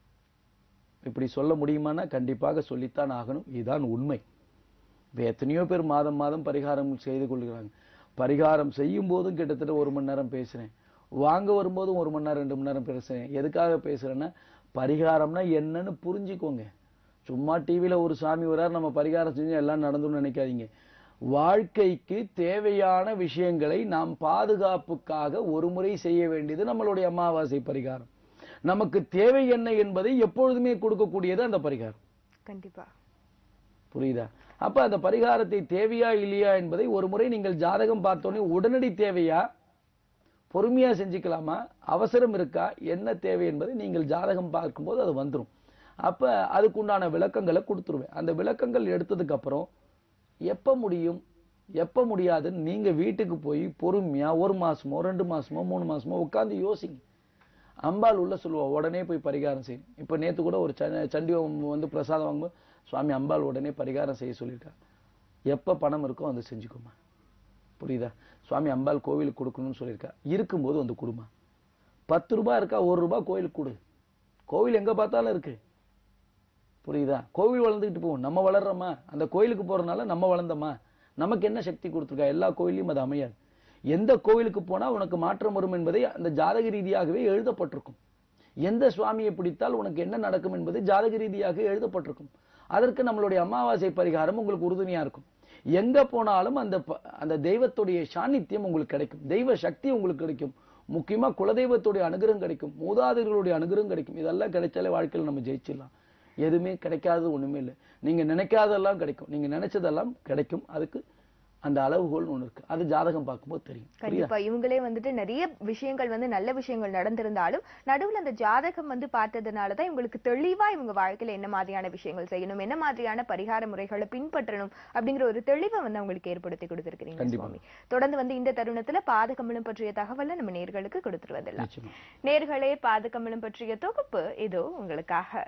இப்படி சொல்ல முடியுமானா கண்டிப்பாக சொல்லித்தான் ஆகணும் இதுதான் உண்மை இப்ப எத்தனையோ பேர் மாதம் மாதம் பரிகாரம் செய்து கொள்கிறாங்க பரிகாரம் செய்யும் போதும் கிட்டத்தட்ட ஒரு மணி நேரம் பேசுறேன் வாங்க வரும்போதும் ஒரு மணி நேரம் ரெண்டு மணி நேரம் பேசுறேன் எதுக்காக பேசுறேன்னா பரிகாரம்னா என்னன்னு புரிஞ்சுக்கோங்க சும்மா டிவியில ஒரு சாமி வரார் நம்ம பரிகாரம் செஞ்சு எல்லாம் நடந்துன்னு நினைக்காதீங்க வாழ்க்கைக்கு தேவையான விஷயங்களை நாம் பாதுகாப்புக்காக ஒரு முறை செய்ய வேண்டியது நம்மளுடைய அமாவாசை பரிகாரம் நமக்கு தேவை என்ன என்பதை எப்பொழுதுமே கொடுக்கக்கூடியது அந்த பரிகாரம் கண்டிப்பா புரியுதா அப்ப அந்த பரிகாரத்தை தேவையா இல்லையா என்பதை ஒரு முறை நீங்கள் ஜாதகம் பார்த்தோன்னே உடனடி தேவையா பொறுமையா செஞ்சுக்கலாமா அவசரம் இருக்கா என்ன தேவை என்பதை நீங்கள் ஜாதகம் பார்க்கும்போது அது வந்துரும் அப்ப அதுக்குண்டான விளக்கங்களை கொடுத்துருவேன் அந்த விளக்கங்கள் எடுத்ததுக்கு அப்புறம் எப்ப முடியும் எப்ப முடியாதுன்னு நீங்க வீட்டுக்கு போய் பொறுமையா ஒரு மாசமோ ரெண்டு மாசமோ மூணு மாசமோ உட்கார்ந்து யோசிங்க அம்பாள் உள்ள சொல்லுவா உடனே போய் பரிகாரம் செய்யும் இப்ப நேத்து கூட ஒரு ச- சண்டி ஹோமம் வந்து பிரசாதம் வாங்கும்போது சுவாமி அம்பாள் உடனே பரிகாரம் செய்ய சொல்லியிருக்கா எப்ப பணம் இருக்கோ அதை செஞ்சுக்கோமா புரியுதா சுவாமி அம்பாள் கோவிலுக்கு கொடுக்கணும்னு சொல்லியிருக்கா இருக்கும்போது வந்து கொடுமா பத்து ரூபாய் இருக்கா ஒரு ரூபாய் கோயிலுக்கு கொடு கோவில் எங்க பார்த்தாலும் இருக்கு புரியுதா கோவில் வளர்ந்துக்கிட்டு போகும் நம்ம வளர்றோமா அந்த கோயிலுக்கு போறதுனால நம்ம வளர்ந்தோமா நமக்கு என்ன சக்தி கொடுத்துருக்கா எல்லா கோயிலையும் அது அமையாது எந்த கோவிலுக்கு போனா உனக்கு மாற்றம் வரும் என்பதை அந்த ஜாதக ரீதியாகவே எழுதப்பட்டிருக்கும் எந்த சுவாமியை பிடித்தால் உனக்கு என்ன நடக்கும் என்பது ஜாதக ரீதியாக எழுதப்பட்டிருக்கும் அதற்கு நம்மளுடைய அமாவாசை பரிகாரம் உங்களுக்கு உறுதுணையா இருக்கும் எங்க போனாலும் அந்த ப- அந்த தெய்வத்துடைய சாநித்தியம் உங்களுக்கு கிடைக்கும் தெய்வ சக்தி உங்களுக்கு கிடைக்கும் முக்கியமா குலதெய்வத்துடைய அனுகிரகம் கிடைக்கும் மூதாதையர்களுடைய அனுகிரகம் கிடைக்கும் இதெல்லாம் கிடைச்சாலே வாழ்க்கையில நம்ம ஜெயிச்சிடலாம் எதுவுமே கிடைக்காதது ஒண்ணுமே இல்லை நீங்க நினைக்காததெல்லாம் கிடைக்கும் நீங்க நினைச்சதெல்லாம் கிடைக்கும் அதுக்கு அந்த அளவுகோல் ஒண்ணு இருக்கு அது ஜாதகம் பார்க்கும்போது தெரியும் புரியுதா கண்டிப்பா இவங்களே வந்துட்டு நிறைய விஷயங்கள் வந்து நல்ல விஷயங்கள் நடந்திருந்தாலும் நடுவுல அந்த ஜாதகம் வந்து பார்த்ததுனால தான் இவங்களுக்கு தெளிவா இவங்க வாழ்க்கையில என்ன மாதிரியான விஷயங்கள் செய்யணும் என்ன மாதிரியான பரிகார முறைகளை பின்பற்றணும் அப்படிங்கிற ஒரு தெளிவை வந்து அவங்களுக்கு ஏற்படுத்தி கொடுத்திருக்கிறீங்க கண்டிப்பா. சுவாமி தொடர்ந்து வந்து இந்த தருணத்துல பாதகமலம் பற்றிய தகவலை நம்ம நேர்களுக்கு கொடுத்துட்டு வந்துடலாம் நிச்சயமா நேர்களே பாதகமலம் பற்றிய தொகுப்பு இதோ உங்களுக்காக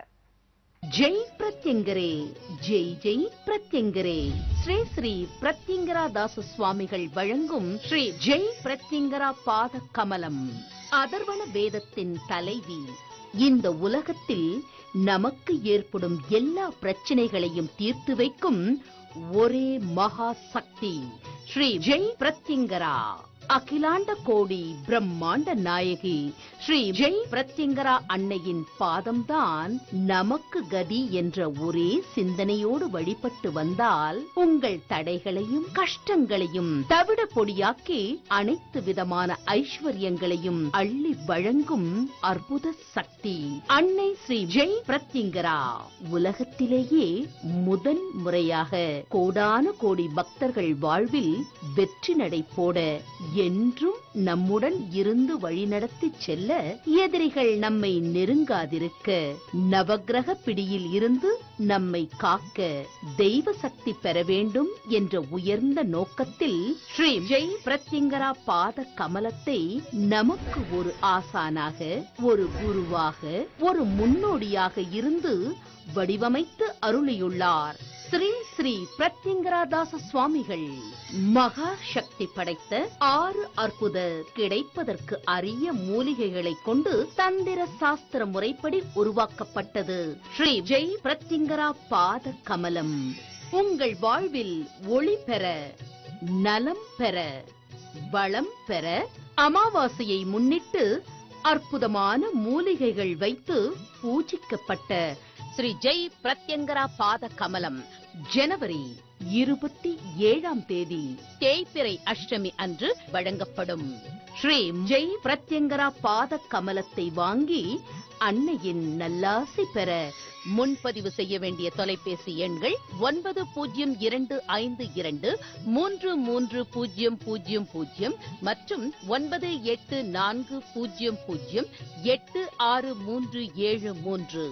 ஜெய் பிரத்யங்கரே ஜெய் ஜெய் பிரத்யங்கரே ஸ்ரீ ஸ்ரீ பிரத்யங்கரா தாச சுவாமிகள் வழங்கும் ஸ்ரீ ஜெய் பிரத்யங்கரா பாத கமலம் அதர்வண வேதத்தின் தலைவி இந்த உலகத்தில் நமக்கு ஏற்படும் எல்லா பிரச்சனைகளையும் தீர்த்து வைக்கும் ஒரே மகா சக்தி ஸ்ரீ ஜெய் பிரத்யங்கரா அகிலாண்ட கோடி பிரம்மாண்ட நாயகி ஸ்ரீ ஜெய் பிரத்யங்கரா அன்னையின் பாதம்தான் நமக்கு கதி என்ற ஒரே சிந்தனையோடு வழிபட்டு வந்தால் உங்கள் தடைகளையும் கஷ்டங்களையும் தவிட பொடியாக்கி அனைத்து விதமான ஐஸ்வர்யங்களையும் அள்ளி வழங்கும் அற்புத சக்தி அன்னை ஸ்ரீ ஜெய் பிரத்யங்கரா உலகத்திலேயே முதன் முறையாக கோடான கோடி பக்தர்கள் வாழ்வில் வெற்றி நடை போட என்றும் நம்முடன் இருந்து வழிநடத்தி செல்ல எதிரிகள் நம்மை நெருங்காதிருக்க நவக்கிரக பிடியில் இருந்து நம்மை காக்க தெய்வ சக்தி பெற வேண்டும் என்ற உயர்ந்த நோக்கத்தில் ஸ்ரீ ஜெய் பிரத்யங்கரா பாத கமலத்தை நமக்கு ஒரு ஆசானாக ஒரு குருவாக ஒரு முன்னோடியாக இருந்து வடிவமைத்து அருளியுள்ளார் ஸ்ரீ ஸ்ரீ பிரத்யங்கராதாச சுவாமிகள் மகா சக்தி படைத்த ஆறு அற்புத கிடைப்பதற்கு அரிய மூலிகைகளை கொண்டு தந்திர சாஸ்திர முறைப்படி உருவாக்கப்பட்டது ஸ்ரீ ஜெய் பிரத்யங்கரா பாத கமலம் உங்கள் வாழ்வில் ஒளி பெற நலம் பெற வளம் பெற அமாவாசையை முன்னிட்டு அற்புதமான மூலிகைகள் வைத்து பூஜிக்கப்பட்ட ஸ்ரீ ஜெய் பிரத்யங்கரா பாத கமலம் ஜனவரி இருபத்தி ஏழாம் தேதி தேய்பிறை அஷ்டமி அன்று வழங்கப்படும் ஸ்ரீ ஜெய் பிரத்யங்கரா பாத கமலத்தை வாங்கி அன்னையின் நல்லாசி பெற முன்பதிவு செய்ய வேண்டிய தொலைபேசி எண்கள் ஒன்பது பூஜ்ஜியம் இரண்டு ஐந்து இரண்டு மூன்று மூன்று பூஜ்ஜியம் பூஜ்ஜியம் பூஜ்ஜியம் மற்றும் ஒன்பது எட்டு நான்கு பூஜ்ஜியம் பூஜ்ஜியம் எட்டு ஆறு மூன்று ஏழு மூன்று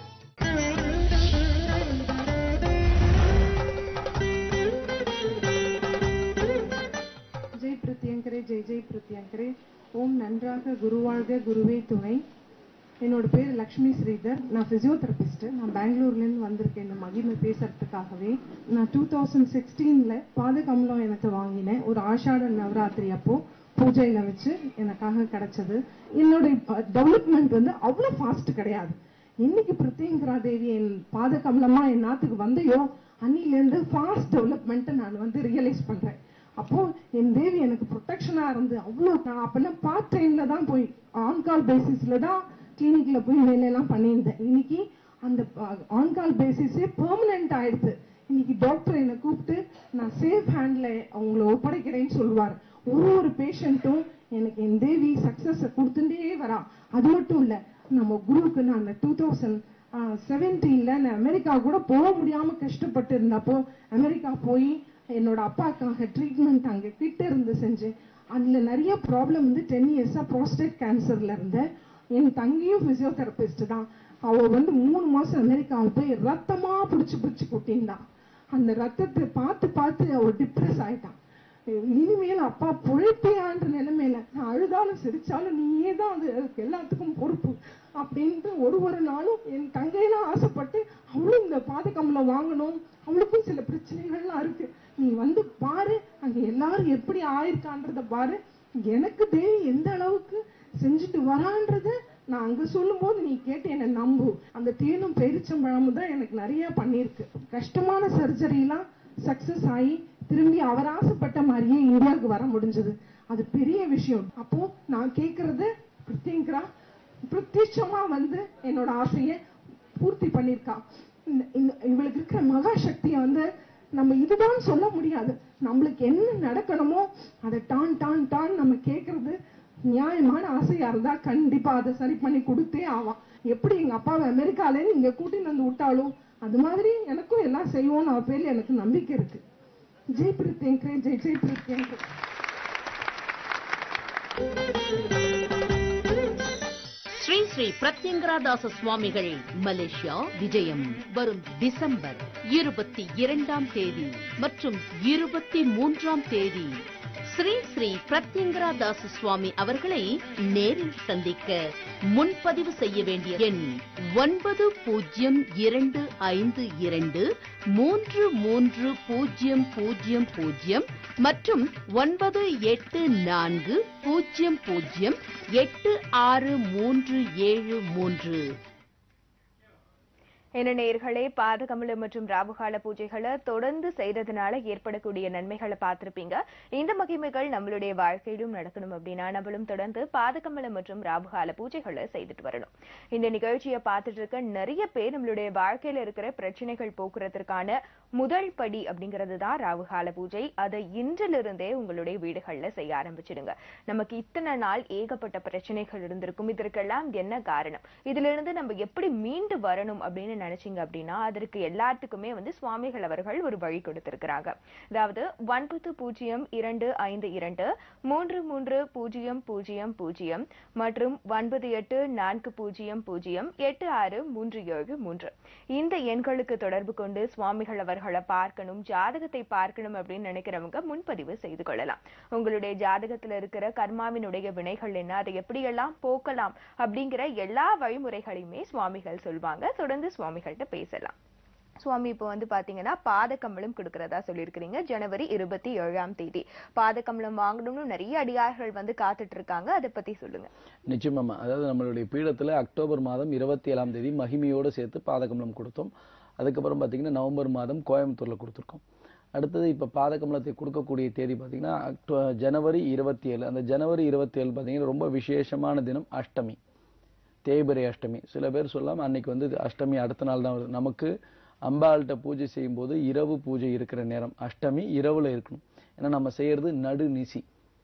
ஜெய் பிரத்யங்கரே ஜெய் ஜெய் பிரத்யங்கரே ஓம் நன்றாக குருவாழ்க குருவே துணை என்னோட பேர் லக்ஷ்மி ஸ்ரீதர் நான் பிசியோதெரபிஸ்ட் நான் பெங்களூர்லேருந்து வந்திருக்கேன் இந்த மகிமை பேசுறதுக்காகவே நான் டூ தௌசண்ட் சிக்ஸ்டீனில் பாதகமலம் எனக்கு வாங்கினேன் ஒரு ஆஷாட நவராத்திரி அப்போ பூஜையில வச்சு எனக்காக கிடைச்சது என்னோட டெவலப்மெண்ட் வந்து அவ்வளோ ஃபாஸ்ட் கிடையாது இன்னைக்கு பிரத்யங்கரா தேவி என் பாதகமலமா என் நாட்டுக்கு வந்தையோ அன்னிலேருந்து ஃபாஸ்ட் டெவலப்மெண்ட்டை நான் வந்து ரியலைஸ் பண்றேன் அப்போ என் தேவி எனக்கு ப்ரொடெக்ஷனா இருந்து அவ்வளோ நான் அப்பெல்லாம் பார்ட் டைம்ல தான் போய் ஆன் கால் பேசிஸ்ல தான் கிளினிக்ல போய் வேலையெல்லாம் பண்ணியிருந்தேன் இன்னைக்கு அந்த ஆன் கால் பேசிஸே பெர்மனன்ட் ஆயிடுது இன்னைக்கு டாக்டர் என்னை கூப்பிட்டு நான் சேஃப் ஹேண்ட்ல அவங்கள ஒப்படைக்கிறேன்னு சொல்லுவார் ஒரு ஒரு பேஷண்ட்டும் எனக்கு என் தேவி சக்சஸ் கொடுத்துட்டே வரா அது மட்டும் இல்ல நம்ம குருவுக்கு நான் டூ தௌசண்ட் செவன்டீன்ல நான் அமெரிக்கா கூட போக முடியாம கஷ்டப்பட்டு இருந்தப்போ அமெரிக்கா போய் என்னோட அப்பாக்காக ட்ரீட்மெண்ட் அங்க கிட்ட இருந்து செஞ்சேன் அதுல நிறைய ப்ராப்ளம் வந்து டென் இயர்ஸா ப்ராஸ்டேட் கேன்சர்ல இருந்தேன் என் தங்கியும் பிசியோதெரபிஸ்ட் தான் அவ வந்து மூணு மாசம் அமெரிக்காவில் போய் ரத்தமா பிடிச்சு பிடிச்சு கொட்டியிருந்தான் அந்த ரத்தத்தை பார்த்து பார்த்து அவ டிப்ரெஸ் ஆயிட்டான் இனிமேல் அப்பா பொழைப்பையான்ற நிலைமையில நான் அழுதாலும் சிரிச்சாலும் நீயே தான் அது அதுக்கு எல்லாத்துக்கும் பொறுப்பு அப்படின்ட்டு ஒரு ஒரு நாளும் என் தங்கையெல்லாம் ஆசைப்பட்டு அவளும் இந்த பாதகமலம் வாங்கணும் அவளுக்கும் சில பிரச்சனைகள்லாம் இருக்கு நீ வந்து பாரு அங்க எல்லாரும் எப்படி ஆயிருக்கான்றத பாரு எனக்கு தேவி எந்த அளவுக்கு செஞ்சுட்டு வரான்றத நான் அங்க சொல்லும்போது நீ கேட்டு என்னை நம்பு அந்த தேனும் பேரிச்சம்பழமும் தான் எனக்கு நிறைய பண்ணியிருக்கு கஷ்டமான சர்ஜரிலாம் சக்சஸ் ஆகி திரும்பி அவர் ஆசைப்பட்ட மாதிரியே இந்தியாவுக்கு வர முடிஞ்சது அது பெரிய விஷயம் அப்போ நான் கேட்கறது பிரத்யங்கரா பிரத்யட்சமா வந்து என்னோட ஆசையை பூர்த்தி பண்ணியிருக்கா இந்த- இந்த இவளுக்கு இருக்கிற மகா சக்தியை வந்து நம்ம இதுதான் சொல்ல முடியாது நம்மளுக்கு என்ன நடக்கணுமோ அதை டான் டான் டான் நம்ம கேட்கறது நியாயமான ஆசையா இருந்தா கண்டிப்பா அதை சரி பண்ணி கொடுத்தே ஆவான் எப்படி எங்க அப்பாவை அமெரிக்கால இருந்து இங்க கூட்டிட்டு வந்து விட்டாலோ அது மாதிரி எனக்கும் எல்லாம் செய்வோம்னு அவ பேர்ல எனக்கு நம்பிக்கை இருக்கு ஜெய் பிரத்யங்கரே ஜெய் ஜெய் பிரத்யங்கரே ஸ்ரீ ஸ்ரீ பிரத்யங்கராதாச சுவாமிகள் மலேசியா விஜயம் வரும் டிசம்பர் இருபத்தி இரண்டாம் தேதி மற்றும் இருபத்தி மூன்றாம் தேதி ஸ்ரீ ஸ்ரீ பிரத்யங்கராதாச சுவாமி அவர்களை நேரில் சந்திக்க முன்பதிவு செய்ய வேண்டிய எண் ஒன்பது பூஜ்ஜியம் இரண்டு ஐந்து இரண்டு மூன்று மூன்று பூஜ்ஜியம் பூஜ்ஜியம் பூஜ்ஜியம் மற்றும் ஒன்பது எட்டு நான்கு பூஜ்ஜியம் பூஜ்ஜியம் எட்டு ஆறு மூன்று ஏழு மூன்று என்ன நேர்களே பாதகமல மற்றும் ராவுகால பூஜைகளை தொடர்ந்து செய்யறதுனால ஏற்படக்கூடிய நன்மைகளை பார்த்திருப்பீங்க இந்த மகிமைகள் நம்மளுடைய வாழ்க்கையிலும் நடக்கணும் அப்படின்னா நம்மளும் தொடர்ந்து பாதகமல மற்றும் ராவுகால பூஜைகளை செய்துட்டு வரணும் இந்த நிகழ்ச்சியை பார்த்துட்டு இருக்க நிறைய பேர் நம்மளுடைய வாழ்க்கையில இருக்கிற பிரச்சனைகள் போக்குறதுக்கான முதல் படி அப்படிங்கிறது தான் ராவுகால பூஜை அதை இன்றிலிருந்தே உங்களுடைய வீடுகள்ல செய்ய ஆரம்பிச்சிடுங்க நமக்கு இத்தனை நாள் ஏகப்பட்ட பிரச்சனைகள் இருந்திருக்கும் இதற்கெல்லாம் என்ன காரணம் இதுல இருந்து நம்ம எப்படி மீண்டு வரணும் அப்படின்னு நினைச்சீங்க அப்படின்னா அதற்கு எல்லாத்துக்குமே வந்து சுவாமிகள் அவர்கள் ஒரு வழி கொடுத்திருக்கிறாங்க அதாவது ஒன்பது பூஜ்ஜியம் இரண்டு ஐந்து இரண்டு மூன்று மூன்று பூஜ்ஜியம் பூஜ்ஜியம் பூஜ்ஜியம் மற்றும் ஒன்பது எட்டு நான்கு பூஜ்ஜியம் பூஜ்ஜியம் எட்டு ஆறு மூன்று ஏழு மூன்று இந்த எண்களுக்கு தொடர்பு கொண்டு சுவாமிகள் அவர்களை பார்க்கணும் ஜாதகத்தை பார்க்கணும் அப்படின்னு நினைக்கிறவங்க முன்பதிவு செய்து கொள்ளலாம் உங்களுடைய ஜாதகத்துல இருக்கிற கர்மாவினுடைய வினைகள் என்ன அதை எப்படியெல்லாம் போக்கலாம் அப்படிங்கிற எல்லா வழிமுறைகளையுமே சுவாமிகள் சொல்வாங்க தொடர்ந்து சுவாமிகள்கிட்ட பேசலாம் சுவாமி இப்போ வந்து பாத்தீங்கன்னா பாதக்கம்பளம் கொடுக்கறதா சொல்லியிருக்கிறீங்க ஜனவரி இருபத்தி ஏழாம் தேதி பாதக்கம்பளம் வாங்கணும்னு நிறைய அடியார்கள் வந்து காத்துட்டு இருக்காங்க அதை பத்தி சொல்லுங்க நிச்சயமாமா அதாவது நம்மளுடைய பீடத்துல அக்டோபர் மாதம் இருபத்தி ஏழாம் தேதி மகிமையோடு சேர்த்து பாதகமலம் கொடுத்தோம் அதுக்கப்புறம் பார்த்தீங்கன்னா நவம்பர் மாதம் கோயம்புத்தூர்ல கொடுத்துருக்கோம் அடுத்தது இப்போ பாதகமலத்தை கொடுக்கக்கூடிய தேதி பார்த்தீங்கன்னா அக்டோ ஜனவரி இருபத்தி ஏழு அந்த ஜனவரி இருபத்தி ஏழு பார்த்தீங்கன்னா ரொம்ப விசேஷமான தினம் அஷ்டமி தேய்பிரை அஷ்டமி சில பேர் சொல்லலாம் அன்னைக்கு வந்து இது அஷ்டமி அடுத்த நாள் தான் வருது நமக்கு அம்பாள்கிட்ட பூஜை செய்யும்போது இரவு பூஜை இருக்கிற நேரம் அஷ்டமி இரவுல இருக்கணும் ஏன்னா நம்ம செய்யறது நடு நிசி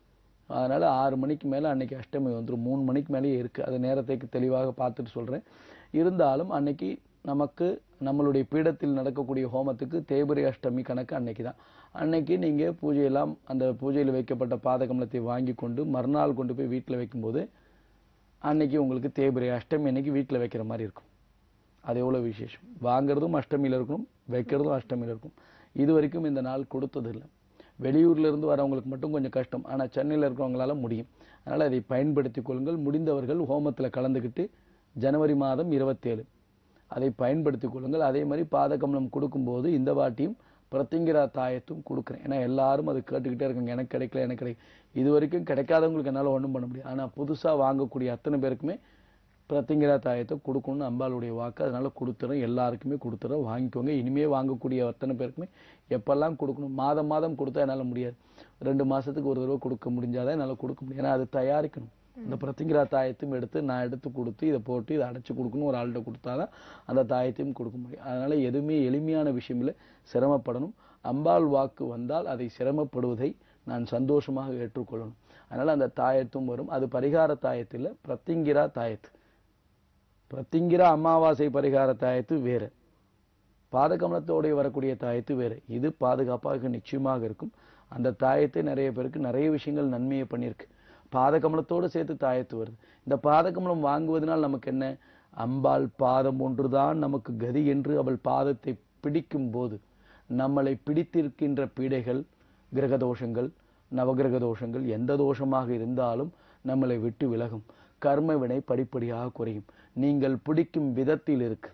அதனால ஆறு மணிக்கு மேல அன்னைக்கு அஷ்டமி வந்துரும் மூணு மணிக்கு மேலேயே இருக்கு அது நேரத்தைக்கு தெளிவாக பார்த்துட்டு சொல்றேன் இருந்தாலும் அன்னைக்கு நமக்கு நம்மளுடைய பீடத்தில் நடக்கக்கூடிய ஹோமத்துக்கு தேய்பிரை அஷ்டமி கணக்கு அன்னைக்கு தான் அன்னைக்கு நீங்க பூஜையெல்லாம் அந்த பூஜையில் வைக்கப்பட்ட பாதகமலத்தை வாங்கி கொண்டு மறுநாள் கொண்டு போய் வீட்டில் வைக்கும்போது அன்னைக்கு உங்களுக்கு தேய்பிரை அஷ்டமி அன்னைக்கு வீட்டில் வைக்கிற மாதிரி இருக்கும் அது எவ்வளவு விசேஷம் வாங்குறதும் அஷ்டமியில இருக்கணும் வைக்கிறதும் அஷ்டமியில இருக்கும் இது வரைக்கும் இந்த நாள் கொடுத்தது இல்லை வெளியூர்ல இருந்து வரவங்களுக்கு மட்டும் கொஞ்சம் கஷ்டம் ஆனா சென்னையில இருக்கிறவங்களால முடியும் அதனால அதை பயன்படுத்திக் கொள்ளுங்கள் முடிந்தவர்கள் ஹோமத்துல கலந்துக்கிட்டு ஜனவரி மாதம் இருபத்தேழு அதை பயன்படுத்திக் கொள்ளுங்கள் அதே மாதிரி பாதகமலம் கொடுக்கும்போது இந்த வாட்டியும் பிரத்திங்கிரா தாயத்தும் கொடுக்குறேன் ஏன்னா எல்லாரும் அது கேட்டுக்கிட்டே இருக்காங்க எனக்கு கிடைக்கல எனக்கு கிடைக்கல இது வரைக்கும் கிடைக்காதவங்களுக்கு என்னால ஒண்ணும் பண்ண முடியாது ஆனா புதுசா வாங்கக்கூடிய அத்தனை பேருக்குமே பிரத்திங்கிரா தாயத்தை கொடுக்கணும்னு அம்பாளுடைய வாக்கு அதனால கொடுத்துறேன் எல்லாருக்குமே கொடுத்துறேன் வாங்கிக்கோங்க இனிமே வாங்கக்கூடிய அத்தனை பேருக்குமே எப்பெல்லாம் கொடுக்கணும் மாதம் மாதம் கொடுத்தா என்னால முடியாது ரெண்டு மாசத்துக்கு ஒரு தடவை கொடுக்க முடிஞ்சாதான் என்னால கொடுக்க முடியும் ஏன்னா அது தயாரிக்கணும் இந்த பிரத்திங்கிரா தாயத்தையும் எடுத்து நான் எடுத்து கொடுத்து இதை போட்டு இதை அடைச்சு கொடுக்கணும் ஒரு ஆள்கிட்ட கொடுத்தாதான் அந்த தாயத்தையும் கொடுக்க முடியும் அதனால எதுவுமே எளிமையான விஷயம் இல்லை சிரமப்படணும் அம்பாள் வாக்கு வந்தால் அதை சிரமப்படுவதை நான் சந்தோஷமாக ஏற்றுக்கொள்ளணும் அதனால அந்த தாயத்தும் வரும் அது பரிகார தாயத்தில் பிரத்திங்கிரா தாயத்து பிரத்திங்கிரா அமாவாசை பரிகார தாயத்து வேறு பாதகமலத்தோடைய வரக்கூடிய தாயத்து வேறு இது பாதுகாப்பாக நிச்சயமாக இருக்கும் அந்த தாயத்தை நிறைய பேருக்கு நிறைய விஷயங்கள் நன்மையை பண்ணியிருக்கு பாதகமலத்தோடு சேர்த்து தாயத்து வருது இந்த பாதகமலம் வாங்குவதனால் நமக்கு என்ன அம்பாள் பாதம் ஒன்றுதான் நமக்கு கதி என்று அவள் பாதத்தை பிடிக்கும் போது நம்மளை பிடித்திருக்கின்ற பீடைகள் கிரக தோஷங்கள் நவகிரக தோஷங்கள் எந்த தோஷமாக இருந்தாலும் நம்மளை விட்டு விலகும் கர்ம வினை படிப்படியாக குறையும் நீங்கள் பிடிக்கும் விதத்தில் இருக்கு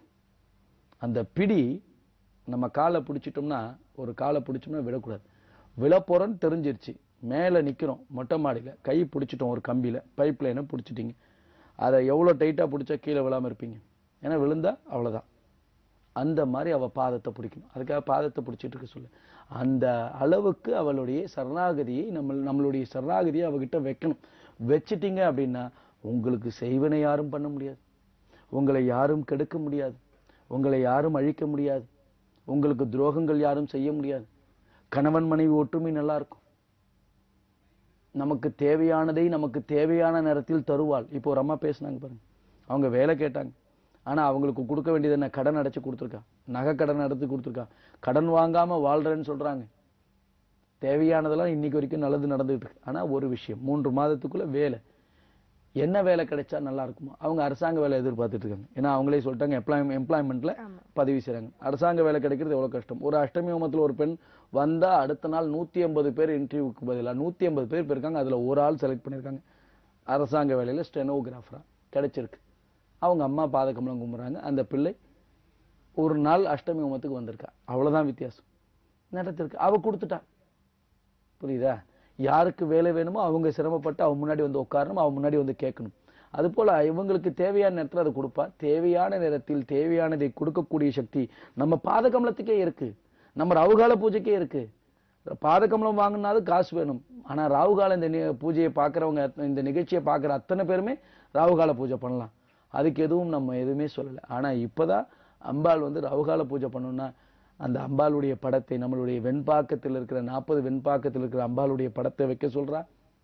அந்த பிடி நம்ம காலை பிடிச்சிட்டோம்னா ஒரு காலை பிடிச்சோம்னா விடக்கூடாது விழப்போறோன்னு தெரிஞ்சிருச்சு மேலே நிக்கிறோம் மொட்டை மாடியில் கை பிடிச்சிட்டோம் ஒரு கம்பியில பைப் லைனை பிடிச்சிட்டீங்க அதை எவ்வளோ டைட்டாக பிடிச்சா கீழே விழாம இருப்பீங்க ஏன்னா விழுந்தா அவ்வளவுதான் அந்த மாதிரி அவ பாதத்தை பிடிக்கணும் அதுக்காக பாதத்தை பிடிச்சிட்டு இருக்க சொல்லு அந்த அளவுக்கு அவளுடைய சரணாகதியை நம்ம நம்மளுடைய சரணாகதியை அவகிட்ட வைக்கணும் வச்சிட்டீங்க அப்படின்னா உங்களுக்கு செய்வனை யாரும் பண்ண முடியாது உங்களை யாரும் கெடுக்க முடியாது உங்களை யாரும் அழிக்க முடியாது உங்களுக்கு துரோகங்கள் யாரும் செய்ய முடியாது கணவன் மனைவி ஒற்றுமை நல்லா இருக்கும் நமக்கு தேவையானதை நமக்கு தேவையான நேரத்தில் தருவாள் இப்போ ஒரு அம்மா பேசுனாங்க பாருங்க அவங்க வேலை கேட்டாங்க ஆனா அவங்களுக்கு கொடுக்க வேண்டியது என்ன கடன் அடைச்சு கொடுத்துருக்கா நகை கடன் அடைச்சு கொடுத்துருக்கா கடன் வாங்காம வாழ்றேன்னு சொல்றாங்க தேவையானதெல்லாம் இன்னைக்கு வரைக்கும் நல்லது நடந்துட்டு இருக்கு ஆனா ஒரு விஷயம் மூன்று மாதத்துக்குள்ள வேலை என்ன வேலை கிடைச்சா நல்லா இருக்குமோ அவங்க அரசாங்க வேலை எதிர்பார்த்துட்டு இருக்காங்க ஏன்னா அவங்களே சொல்லிட்டாங்க எம்ப்ளாய் எம்ப்ளாய்மெண்ட்ல பதிவு செய்றாங்க அரசாங்க வேலை கிடைக்கிறது எவ்வளவு கஷ்டம் ஒரு அஷ்டமி ஹோமத்துல ஒரு பெண் வந்தா அடுத்த நாள் நூத்தி எண்பது பேர் இன்டர்வியூக்கு பதிலா நூத்தி எண்பது பேர் போயிருக்காங்க அதுல ஒரு ஆள் செலக்ட் பண்ணிருக்காங்க அரசாங்க வேலையில ஸ்டெனோகிராஃபரா கிடைச்சிருக்கு அவங்க அம்மா பாதகமலம் கும்பிடுறாங்க அந்த பிள்ளை ஒரு நாள் அஷ்டமி ஹோமத்துக்கு வந்திருக்கா அவ்வளவுதான் வித்தியாசம் நடத்திருக்கு அவ கொடுத்துட்டா புரியுதா யாருக்கு வேலை வேணுமோ அவங்க சிரமப்பட்டு அவன் முன்னாடி வந்து உட்காரணும் அவன் முன்னாடி வந்து கேட்கணும் அது போல இவங்களுக்கு தேவையான நேரத்துல அதை கொடுப்பா தேவையான நேரத்தில் தேவையானதை கொடுக்கக்கூடிய சக்தி நம்ம பாதகமலத்துக்கே இருக்கு நம்ம ராவுகால பூஜைக்கே இருக்கு பாதகமலம் வாங்கினாலும் காசு வேணும் ஆனா ராவுகால இந்த நி- பூஜையை பார்க்கறவங்க இந்த நிகழ்ச்சியை பார்க்குற அத்தனை பேருமே ராவுகால பூஜை பண்ணலாம் அதுக்கு எதுவும் நம்ம எதுவுமே சொல்லலை ஆனா இப்பதான் அம்பாள் வந்து ராவுகால பூஜை பண்ணணும்னா அந்த அம்பாளுடைய படத்தை நம்மளுடைய வெண்பாக்கத்தில் இருக்கிற நாற்பது வெண்பாக்கத்தில் இருக்கிற அம்பாளுடைய படத்தை வைக்க சொல்றா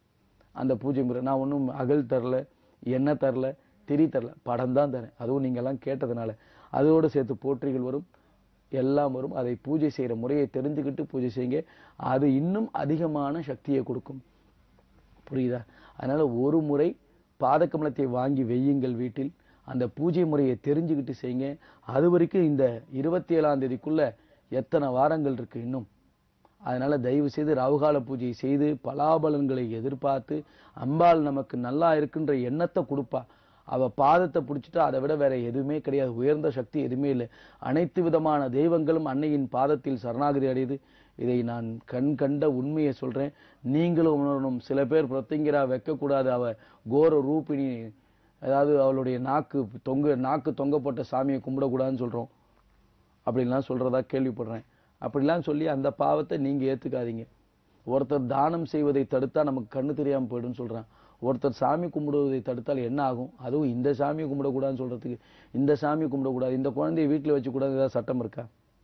அந்த பூஜை முறை நான் ஒன்றும் அகல் தரல எண்ணெய் தரல திரி தரல படம் தான் தரேன் அதுவும் நீங்க எல்லாம் கேட்டதுனால அதோடு சேர்த்து போற்றிகள் வரும் எல்லாம் வரும் அதை பூஜை செய்யற முறையை தெரிஞ்சுக்கிட்டு பூஜை செய்யுங்க அது இன்னும் அதிகமான சக்தியை கொடுக்கும் புரியுதா அதனால ஒரு முறை பாதகமலத்தை வாங்கி வையுங்கள் வீட்டில் அந்த பூஜை முறையை தெரிஞ்சுக்கிட்டு செய்யுங்க அது வரைக்கும் இந்த இருபத்தி ஏழாம் தேதிக்குள்ள எத்தனை வாரங்கள் இருக்கு இன்னும் அதனால தயவு செய்து ராவுகால பூஜை செய்து பலாபலன்களை எதிர்பார்த்து அம்பாள் நமக்கு நல்லா இருக்குன்ற எண்ணத்தை கொடுப்பா அவ பாதத்தை பிடிச்சிட்டா அதை விட வேற எதுவுமே கிடையாது உயர்ந்த சக்தி எதுவுமே இல்லை அனைத்து விதமான தெய்வங்களும் அன்னையின் பாதத்தில் சரணாகதி அடையுது இதை நான் கண் கண்ட உண்மையை சொல்றேன் நீங்களும் உணரணும் சில பேர் பிரத்திங்கிறா வைக்கக்கூடாது அவ கோர ரூபிணி அதாவது அவளுடைய நாக்கு தொங்க நாக்கு தொங்கப்பட்ட சாமியை கும்பிடக்கூடாதுன்னு சொல்றோம் அப்படின்லாம் சொல்றதா கேள்விப்படுறேன் அப்படிலாம் சொல்லி அந்த பாவத்தை நீங்க ஏத்துக்காதீங்க ஒருத்தர் தானம் செய்வதை தடுத்தா நமக்கு கண்ணு தெரியாம போயிடும்னு சொல்றான் ஒருத்தர் சாமி கும்பிடுவதை தடுத்தால் என்ன ஆகும் அதுவும் இந்த சாமியை கும்பிடக்கூடாதுன்னு சொல்றதுக்கு இந்த சாமி கும்பிடக்கூடாது இந்த குழந்தையை வீட்டுல வச்சுக்கூடாது ஏதாவது சட்டம் இருக்கா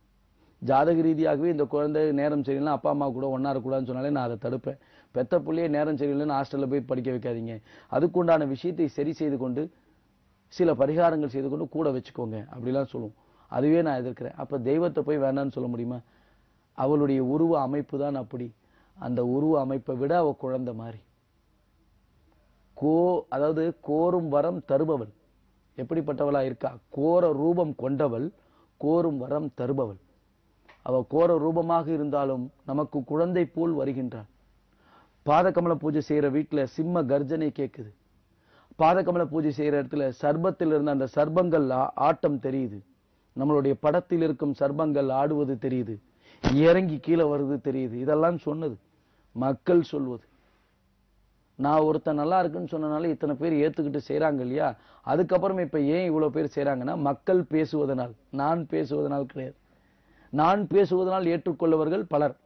ஜாதக ரீதியாகவே இந்த குழந்தை நேரம் சரியில்லைன்னா அப்பா அம்மா கூட ஒன்றா இருக்கக்கூடாதுன்னு சொன்னாலே நான் அதை தடுப்பேன் பெத்த பிள்ளையே நேரம் சரியில்லைன்னு ஹாஸ்டல்ல போய் படிக்க வைக்காதீங்க அதுக்குண்டான விஷயத்தை சரி செய்து கொண்டு சில பரிகாரங்கள் செய்து கொண்டு கூட வச்சுக்கோங்க அப்படிலாம் சொல்லுவோம் அதுவே நான் எதிர்க்கிறேன் அப்ப தெய்வத்தை போய் வேண்டாம்னு சொல்ல முடியுமா அவளுடைய உருவ அமைப்பு தான் அப்படி அந்த உருவ அமைப்பை விட அவ குழந்தை மாதிரி கோ அதாவது கோரும் வரம் தருபவள் எப்படிப்பட்டவளா இருக்கா கோர ரூபம் கொண்டவள் கோரும் வரம் தருபவள் அவ கோர ரூபமாக இருந்தாலும் நமக்கு குழந்தை போல் வருகின்றாள் பாதகமல பூஜை செய்யற வீட்டுல சிம்ம கர்ஜனை கேக்குது பாதகமல பூஜை செய்யற இடத்துல சர்பத்தில் இருந்த அந்த சர்பங்கள் ஆ- ஆட்டம் தெரியுது நம்மளுடைய படத்தில் இருக்கும் சர்பங்கள் ஆடுவது தெரியுது இறங்கி கீழே வருது தெரியுது இதெல்லாம் சொன்னது மக்கள் சொல்வது நான் ஒருத்தன் நல்லா இருக்குன்னு சொன்னனால இத்தனை பேர் ஏத்துக்கிட்டு செய்றாங்க இல்லையா அதுக்கப்புறம் இப்ப ஏன் இவ்வளவு பேர் செய்றாங்கன்னா மக்கள் பேசுவதனால் நான் பேசுவதனால் கிடையாது நான் பேசுவதனால் ஏற்றுக்கொள்ளவர்கள் பலர்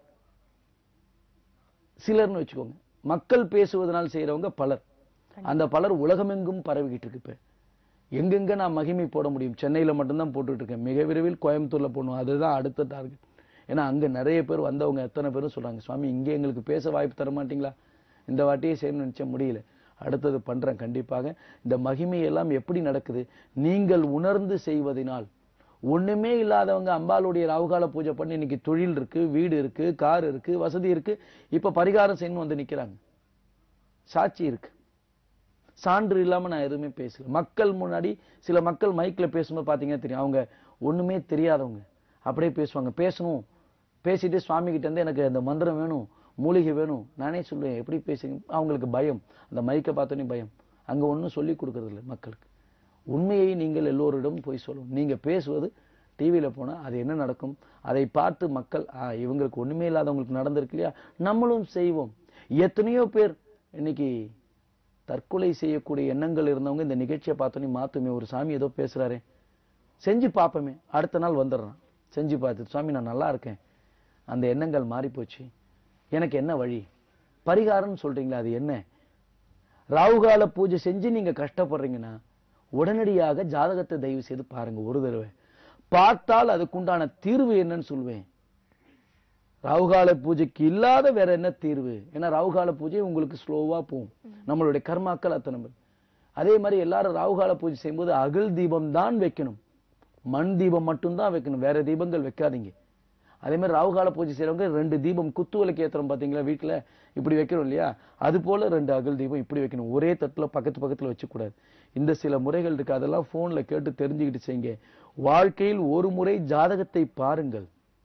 சிலர்னு வச்சுக்கோங்க மக்கள் பேசுவதனால் செய்றவங்க பலர் அந்த பலர் உலகமெங்கும் பரவிக்கிட்டு இருக்கு இப்ப எங்கெங்க நான் மகிமை போட முடியும் சென்னையில மட்டும்தான் போட்டுட்டு இருக்கேன் மிக விரைவில் கோயம்புத்தூர்ல போடணும் அதுதான் அடுத்த டார்கெட் ஏன்னா அங்க நிறைய பேர் வந்தவங்க எத்தனை பேரும் சொல்றாங்க சுவாமி இங்க எங்களுக்கு பேச வாய்ப்பு தர மாட்டீங்களா இந்த வாட்டியே செய்யணும்னு நினைச்ச முடியல அடுத்தது பண்றேன் கண்டிப்பாக இந்த மகிமை எல்லாம் எப்படி நடக்குது நீங்கள் உணர்ந்து செய்வதனால் ஒண்ணுமே இல்லாதவங்க அம்பாளுடைய ராவுகால பூஜை பண்ணி இன்னைக்கு தொழில் இருக்கு வீடு இருக்கு கார் இருக்கு வசதி இருக்கு இப்ப பரிகாரம் செய்யணும் வந்து நிக்கிறாங்க சாட்சி இருக்கு சான்று இல்லாம நான் எதுவுமே பேசல மக்கள் முன்னாடி சில மக்கள் மைக்ல பேசும்போது பாத்தீங்கன்னா தெரியும் அவங்க ஒண்ணுமே தெரியாதவங்க அப்படியே பேசுவாங்க பேசணும் பேசிட்டு சுவாமி கிட்ட இருந்து எனக்கு அந்த மந்திரம் வேணும் மூலிகை வேணும் நானே சொல்லுவேன் எப்படி பேசுங்க அவங்களுக்கு பயம் அந்த மைக்கை பார்த்தோன்னே பயம் அங்க ஒண்ணும் சொல்லி கொடுக்கறது இல்லை மக்களுக்கு உண்மையை நீங்கள் எல்லோரிடம் போய் சொல்லணும் நீங்க பேசுவது டிவியில போனா அது என்ன நடக்கும் அதை பார்த்து மக்கள் ஆ, இவங்களுக்கு ஒண்ணுமே இல்லாதவங்களுக்கு நடந்திருக்கு இல்லையா நம்மளும் செய்வோம் எத்தனையோ பேர் இன்னைக்கு தற்கொலை செய்யக்கூடிய எண்ணங்கள் இருந்தவங்க இந்த நிகழ்ச்சியை பார்த்தோன்னே மாத்துமே ஒரு சாமி ஏதோ பேசுறாரே செஞ்சு பார்ப்போமே அடுத்த நாள் வந்துடுறான் செஞ்சு பார்த்து சுவாமி நான் நல்லா இருக்கேன் அந்த எண்ணங்கள் மாறி போச்சு எனக்கு என்ன வழி பரிகாரம்னு சொல்றீங்களா அது என்ன ராவுகால பூஜை செஞ்சு நீங்க கஷ்டப்படுறீங்கன்னா உடனடியாக ஜாதகத்தை தயவு செய்து பாருங்க ஒரு தடவை பார்த்தால் அதுக்குண்டான தீர்வு என்னன்னு சொல்லுவேன் ராகுகால பூஜைக்கு இல்லாத வேற என்ன தீர்வு ஏன்னா ராகுகால பூஜை உங்களுக்கு ஸ்லோவா போகும் நம்மளுடைய கர்மாக்கள் அத்தனை பேர். அதே மாதிரி எல்லாரும் ராகுகால பூஜை செய்யும்போது அகல் தீபம் தான் வைக்கணும் மண் தீபம் மட்டும்தான் வைக்கணும் வேற தீபங்கள் வைக்காதீங்க அதே மாதிரி ராகுகால பூஜை செய்றவங்க ரெண்டு தீபம் குத்து விளக்கு ஏத்துறோம் பாத்தீங்களா வீட்டுல இப்படி வைக்கிறோம் இல்லையா அது போல ரெண்டு அகல் தீபம் இப்படி வைக்கணும் ஒரே தட்டுல பக்கத்து பக்கத்துல வச்சுக்கூடாது இந்த சில முறைகள் இருக்கு அதெல்லாம் போன்ல கேட்டு தெரிஞ்சுக்கிட்டு செய்யுங்க வாழ்க்கையில் ஒரு முறை ஜாதகத்தை பாருங்கள்